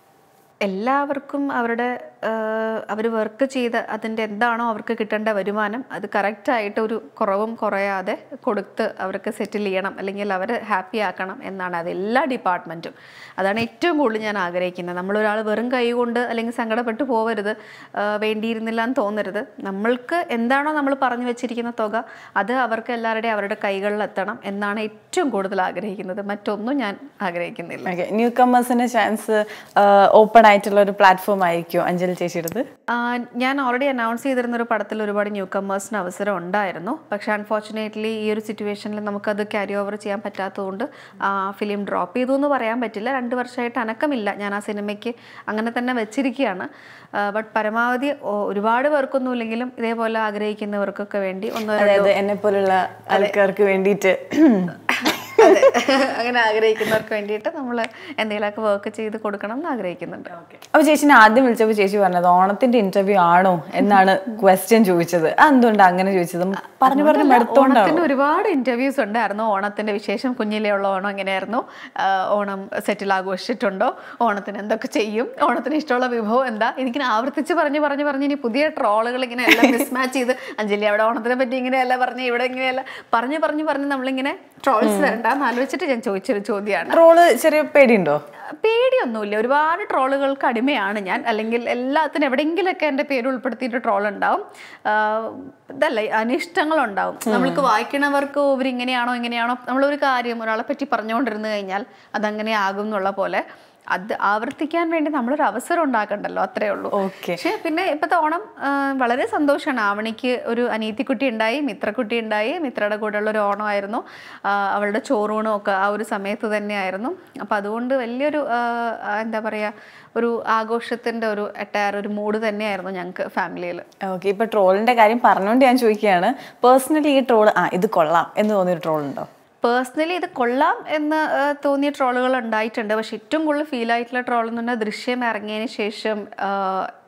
എല്ലാവർക്കും അവരുടെ അവർ വർക്ക് ചെയ്ത് അതിൻ്റെ എന്താണോ അവർക്ക് കിട്ടേണ്ട വരുമാനം അത് കറക്റ്റായിട്ട് ഒരു കുറവും കുറയാതെ കൊടുത്ത് അവർക്ക് സെറ്റിൽ ചെയ്യണം അല്ലെങ്കിൽ അവരെ ഹാപ്പി ആക്കണം എന്നാണ് അത് എല്ലാ ഡിപ്പാർട്ട്മെൻറ്റും അതാണ് ഏറ്റവും കൂടുതൽ ഞാൻ ആഗ്രഹിക്കുന്നത് നമ്മളൊരാൾ വെറും കൈ കൊണ്ട് അല്ലെങ്കിൽ സങ്കടപ്പെട്ട് പോവരുത് ആ, വേണ്ടിയിരുന്നില്ല എന്ന് തോന്നരുത് നമ്മൾക്ക് എന്താണോ നമ്മൾ പറഞ്ഞു വെച്ചിരിക്കുന്ന തുക അത് അവർക്ക് എല്ലാവരുടെയും അവരുടെ കൈകളിൽ എത്തണം എന്നാണ് ഏറ്റവും കൂടുതൽ ആഗ്രഹിക്കുന്നത് മറ്റൊന്നും ഞാൻ ആഗ്രഹിക്കുന്നില്ല ഓക്കെ ന്യൂ കമേഴ്സിന് ചാൻസ് ഓപ്പൺ ആയിട്ടുള്ള ഒരു പ്ലാറ്റ്ഫോം ആയിരിക്കും അഞ്ജലി ചേച്ചിയുടേത് ആ, ഞാൻ ഓൾറെഡി അനൗൺസ് ചെയ്തിരുന്ന ഒരു പടത്തിൽ ഒരുപാട് ന്യൂ കമേഴ്സിന് അവസരം ഉണ്ടായിരുന്നു പക്ഷേ അൺഫോർച്ചുനേറ്റ്ലി ഈ ഒരു സിറ്റുവേഷനിൽ നമുക്കത് ക്യാരി ഓവർ ചെയ്യാൻ പറ്റാത്തതുകൊണ്ട് ആ ഫിലിം ഡ്രോപ്പ് ചെയ്തു എന്ന് പറയാൻ പറ്റില്ല രണ്ട് വർഷമായിട്ട് അനക്കമില്ല ഞാൻ ആ സിനിമയ്ക്ക് അങ്ങനെ തന്നെ വെച്ചിരിക്കുകയാണ് ബട്ട് പരമാവധി ഒ- ഒരുപാട് പേർക്കൊന്നും ഇല്ലെങ്കിലും ഇതേപോലെ ആഗ്രഹിക്കുന്നവർക്കൊക്കെ വേണ്ടി ഒന്നോ രണ്ടോ അതായത് എന്നെ പോലുള്ള ആൾക്കാർക്ക് വേണ്ടിയിട്ട് അതെ അങ്ങനെ ആഗ്രഹിക്കുന്നവർക്ക് വേണ്ടിയിട്ട് നമ്മൾ എന്തെങ്കിലുമൊക്കെ വർക്ക് ചെയ്ത് കൊടുക്കണം എന്ന് ആഗ്രഹിക്കുന്നുണ്ട് അപ്പൊ ചേച്ചിനെ ആദ്യം വിളിച്ചപ്പോൾ ചേച്ചി പറഞ്ഞത് ഓണത്തിന്റെ ഇന്റർവ്യൂ ആണോ എന്നാണ് ക്വസ്റ്റ്യൻ ചോദിച്ചത് എന്തുകൊണ്ടാണ് അങ്ങനെ ചോദിച്ചത് പറഞ്ഞു പറഞ്ഞു മടുത്തോണ്ടാണോ ഓണത്തിന് ഒരുപാട് ഇന്റർവ്യൂസ് ഉണ്ടായിരുന്നു ഓണത്തിന്റെ വിശേഷം കുഞ്ഞിലെ ഉള്ള ഓണം എങ്ങനെയായിരുന്നു ആഹ് ഓണം സെറ്റിൽ ആഘോഷിച്ചിട്ടുണ്ടോ ഓണത്തിന് എന്തൊക്കെ ചെയ്യും ഓണത്തിന് ഇഷ്ടമുള്ള വിഭവം എന്താ എനിക്കിനെ ആവർത്തിച്ച് പറഞ്ഞ് പറഞ്ഞ് പറഞ്ഞ് ഇനി പുതിയ ട്രോളുകൾ ഇങ്ങനെ എല്ലാം മിസ്മാച്ച് ചെയ്ത് അഞ്ജലി അവിടെ ഓണത്തിനെ പറ്റി ഇങ്ങനെയല്ല പറഞ്ഞ് ഇവിടെ ഇങ്ങനെയല്ല പറഞ്ഞ് പറഞ്ഞ് പറഞ്ഞ് നമ്മളിങ്ങനെ ട്രോൾസ് വരണ്ടെന്ന് ആലോചിച്ചിട്ട് ഞാൻ ചോദിച്ചൊരു ചോദ്യമാണ് ട്രോള് ചെറിയ പേടിയുണ്ടോ പേടിയൊന്നുമില്ല ഒരുപാട് ട്രോളുകൾക്ക് അടിമയാണ് ഞാൻ അല്ലെങ്കിൽ എല്ലാത്തിനും എവിടെയെങ്കിലൊക്കെ എൻ്റെ പേര് ഉൾപ്പെടുത്തിയിട്ട് ട്രോൾ ഉണ്ടാവും ആഹ് ഇതല്ല അനിഷ്ടങ്ങളുണ്ടാവും നമ്മൾക്ക് വായിക്കണവർക്ക് ഇവരിങ്ങനെയാണോ ഇങ്ങനെയാണോ നമ്മളൊരു കാര്യം ഒരാളെ പറ്റി പറഞ്ഞുകൊണ്ടിരുന്നു കഴിഞ്ഞാൽ അതങ്ങനെ ആകും എന്നുള്ള പോലെ അത് ആവർത്തിക്കാൻ വേണ്ടി നമ്മളൊരു അവസരം ഉണ്ടാക്കണ്ടല്ലോ അത്രേ ഉള്ളൂ ഓക്കെ പക്ഷേ പിന്നെ ഇപ്പോഴത്തെ ഓണം ആ, വളരെ സന്തോഷമാണ് ആവണിക്ക് ഒരു അനീത്തിക്കുട്ടി ഉണ്ടായി മിത്രക്കുട്ടി ഉണ്ടായി മിത്രയുടെ കൂടെയുള്ള ഒരു ഓണമായിരുന്നു ആ, അവളുടെ ചോറൂണും ഒക്കെ ആ ഒരു സമയത്ത് തന്നെയായിരുന്നു അപ്പം അതുകൊണ്ട് വലിയൊരു ആ, ആ, എന്താ പറയുക ഒരു ആഘോഷത്തിൻ്റെ ഒരു എട്ടയർ ഒരു മൂഡ് തന്നെയായിരുന്നു ഞങ്ങൾക്ക് ഫാമിലിയിൽ ഓക്കെ ഇപ്പൊ ട്രോളിന്റെ കാര്യം പറഞ്ഞുകൊണ്ട് ഞാൻ ചോദിക്കുകയാണ് പേഴ്സണലി ഈ ട്രോൾ ആ ഇത് കൊള്ളാം എന്ന് തോന്നിയൊരു ട്രോൾ ഉണ്ടോ പേഴ്സണലി ഇത് കൊള്ളാം എന്ന് ആ, തോന്നിയ ട്രോളുകൾ ഉണ്ടായിട്ടുണ്ട് പക്ഷെ ഏറ്റവും കൂടുതൽ ഫീൽ ആയിട്ടുള്ള ട്രോൾ എന്ന് പറഞ്ഞാൽ ദൃശ്യം ഇറങ്ങിയതിന് ശേഷം ആ,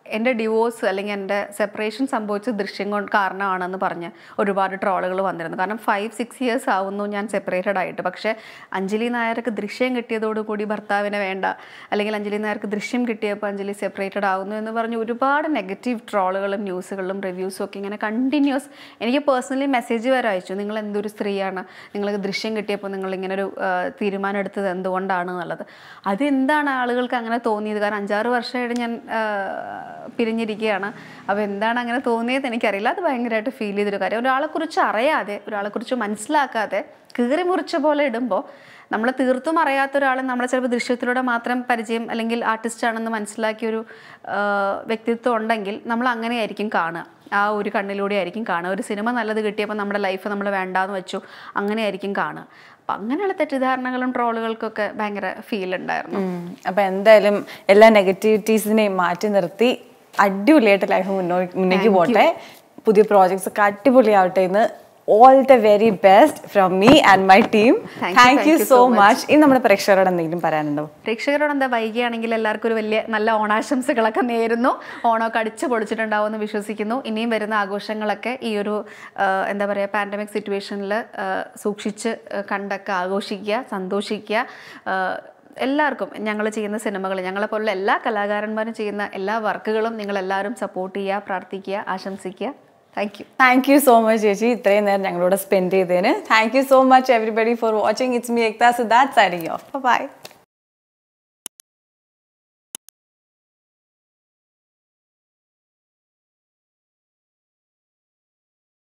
എൻ്റെ ഡിവോഴ്സ് അല്ലെങ്കിൽ എൻ്റെ സെപ്പറേഷൻ സംഭവിച്ച ദൃശ്യം കൊണ്ട് കാരണമാണെന്ന് പറഞ്ഞ് ഒരുപാട് ട്രോളുകൾ വന്നിരുന്നു കാരണം ഫൈവ് സിക്സ് ഇയേഴ്സ് ആവുന്നു ഞാൻ സെപ്പറേറ്റഡ് ആയിട്ട് പക്ഷേ അഞ്ജലി നായർക്ക് ദൃശ്യം കിട്ടിയതോടുകൂടി ഭർത്താവിനെ വേണ്ട അല്ലെങ്കിൽ അഞ്ജലി നായർക്ക് ദൃശ്യം കിട്ടിയപ്പോൾ അഞ്ജലി സെപ്പറേറ്റഡ് ആവുന്നു എന്ന് പറഞ്ഞ് ഒരുപാട് നെഗറ്റീവ് ട്രോളുകളും ന്യൂസുകളും റിവ്യൂസും ഒക്കെ ഇങ്ങനെ കണ്ടിന്യൂസ് എനിക്ക് പേഴ്സണലി മെസ്സേജ് വരെ അയച്ചു നിങ്ങൾ എന്തൊരു സ്ത്രീയാണ് നിങ്ങൾക്ക് ദൃശ്യം കിട്ടിയപ്പോൾ നിങ്ങൾ ഇങ്ങനെ ഒരു ആ, തീരുമാനം എടുത്തത് എന്തുകൊണ്ടാണ് എന്നുള്ളത് അതെന്താണ് ആളുകൾക്ക് അങ്ങനെ തോന്നിയത് കാരണം അഞ്ചാറ് വർഷമായിട്ട് ഞാൻ ആ, പിരിഞ്ഞിരിക്കുകയാണ് അപ്പോൾ എന്താണ് അങ്ങനെ തോന്നിയത് എനിക്കറിയില്ല അത് ഭയങ്കരമായിട്ട് ഫീൽ ചെയ്തൊരു കാര്യം ഒരാളെക്കുറിച്ച് അറിയാതെ ഒരാളെക്കുറിച്ച് മനസ്സിലാക്കാതെ കീറി മുറിച്ച പോലെ ഇടുമ്പോൾ നമ്മൾ തീർത്തും അറിയാത്ത ഒരാളെ നമ്മളെ ചിലപ്പോൾ ദൃശ്യത്തിലൂടെ മാത്രം പരിചയം അല്ലെങ്കിൽ ആർട്ടിസ്റ്റ് ആണെന്ന് മനസ്സിലാക്കിയ ഒരു ആ, വ്യക്തിത്വം ഉണ്ടെങ്കിൽ നമ്മൾ അങ്ങനെയായിരിക്കും കാണുക ആ ഒരു കണ്ണിലൂടെ ആയിരിക്കും കാണുക ഒരു സിനിമ നല്ലത് കിട്ടിയപ്പോൾ നമ്മുടെ ലൈഫ് നമ്മൾ വേണ്ടാന്ന് വെച്ചു അങ്ങനെയായിരിക്കും കാണുക അപ്പം അങ്ങനെയുള്ള തെറ്റിദ്ധാരണകളും ട്രോളുകൾക്കൊക്കെ ഭയങ്കര ഫീൽ ഉണ്ടായിരുന്നു ഉം. അപ്പൊ എന്തായാലും എല്ലാ നെഗറ്റിവിറ്റീസിനെയും മാറ്റി നിർത്തി അടിപൊളിയായിട്ട് ലൈഫ് മുന്നോട്ട് മുന്നേക്ക് പോട്ടെ പുതിയ പ്രോജക്ട്സ് ഒക്കെ അടിപൊളിയാവട്ടെ എന്ന് all the very best from me and my team Thank you, thank thank you you so so much ഇനി നമ്മുടെ പ്രേക്ഷകരോട് എന്തെങ്കിലും പറയാനുണ്ടോ പ്രേക്ഷകരോട് എന്താ വൈകിയാണെങ്കിൽ എല്ലാവർക്കും ഒരു വലിയ നല്ല ഓണാശംസകളൊക്കെ നേരുന്നു ഓണമൊക്കെ അടിച്ചു പൊളിച്ചിട്ടുണ്ടാവും എന്ന് വിശ്വസിക്കുന്നു ഇനിയും വരുന്ന ആഘോഷങ്ങളൊക്കെ ഈ ഒരു ആ, എന്താ പറയുക പാൻഡമിക് സിറ്റുവേഷനിൽ സൂക്ഷിച്ച് ആ, കണ്ടൊക്കെ ആഘോഷിക്കുക സന്തോഷിക്കുക ആ, എല്ലാവർക്കും ഞങ്ങൾ ചെയ്യുന്ന സിനിമകൾ ഞങ്ങളെപ്പോലുള്ള എല്ലാ കലാകാരന്മാരും ചെയ്യുന്ന എല്ലാ വർക്കുകളും നിങ്ങൾ എല്ലാവരും സപ്പോർട്ട് ചെയ്യുക പ്രാർത്ഥിക്കുക ആശംസിക്കുക thank you thank you so much ചേച്ചി ഇത്രയും നേരം ഞങ്ങളോട് സ്പെൻഡ് ചെയ്തതിന് thank you so much everybody for watching it's me Ekta Siddharth signing off by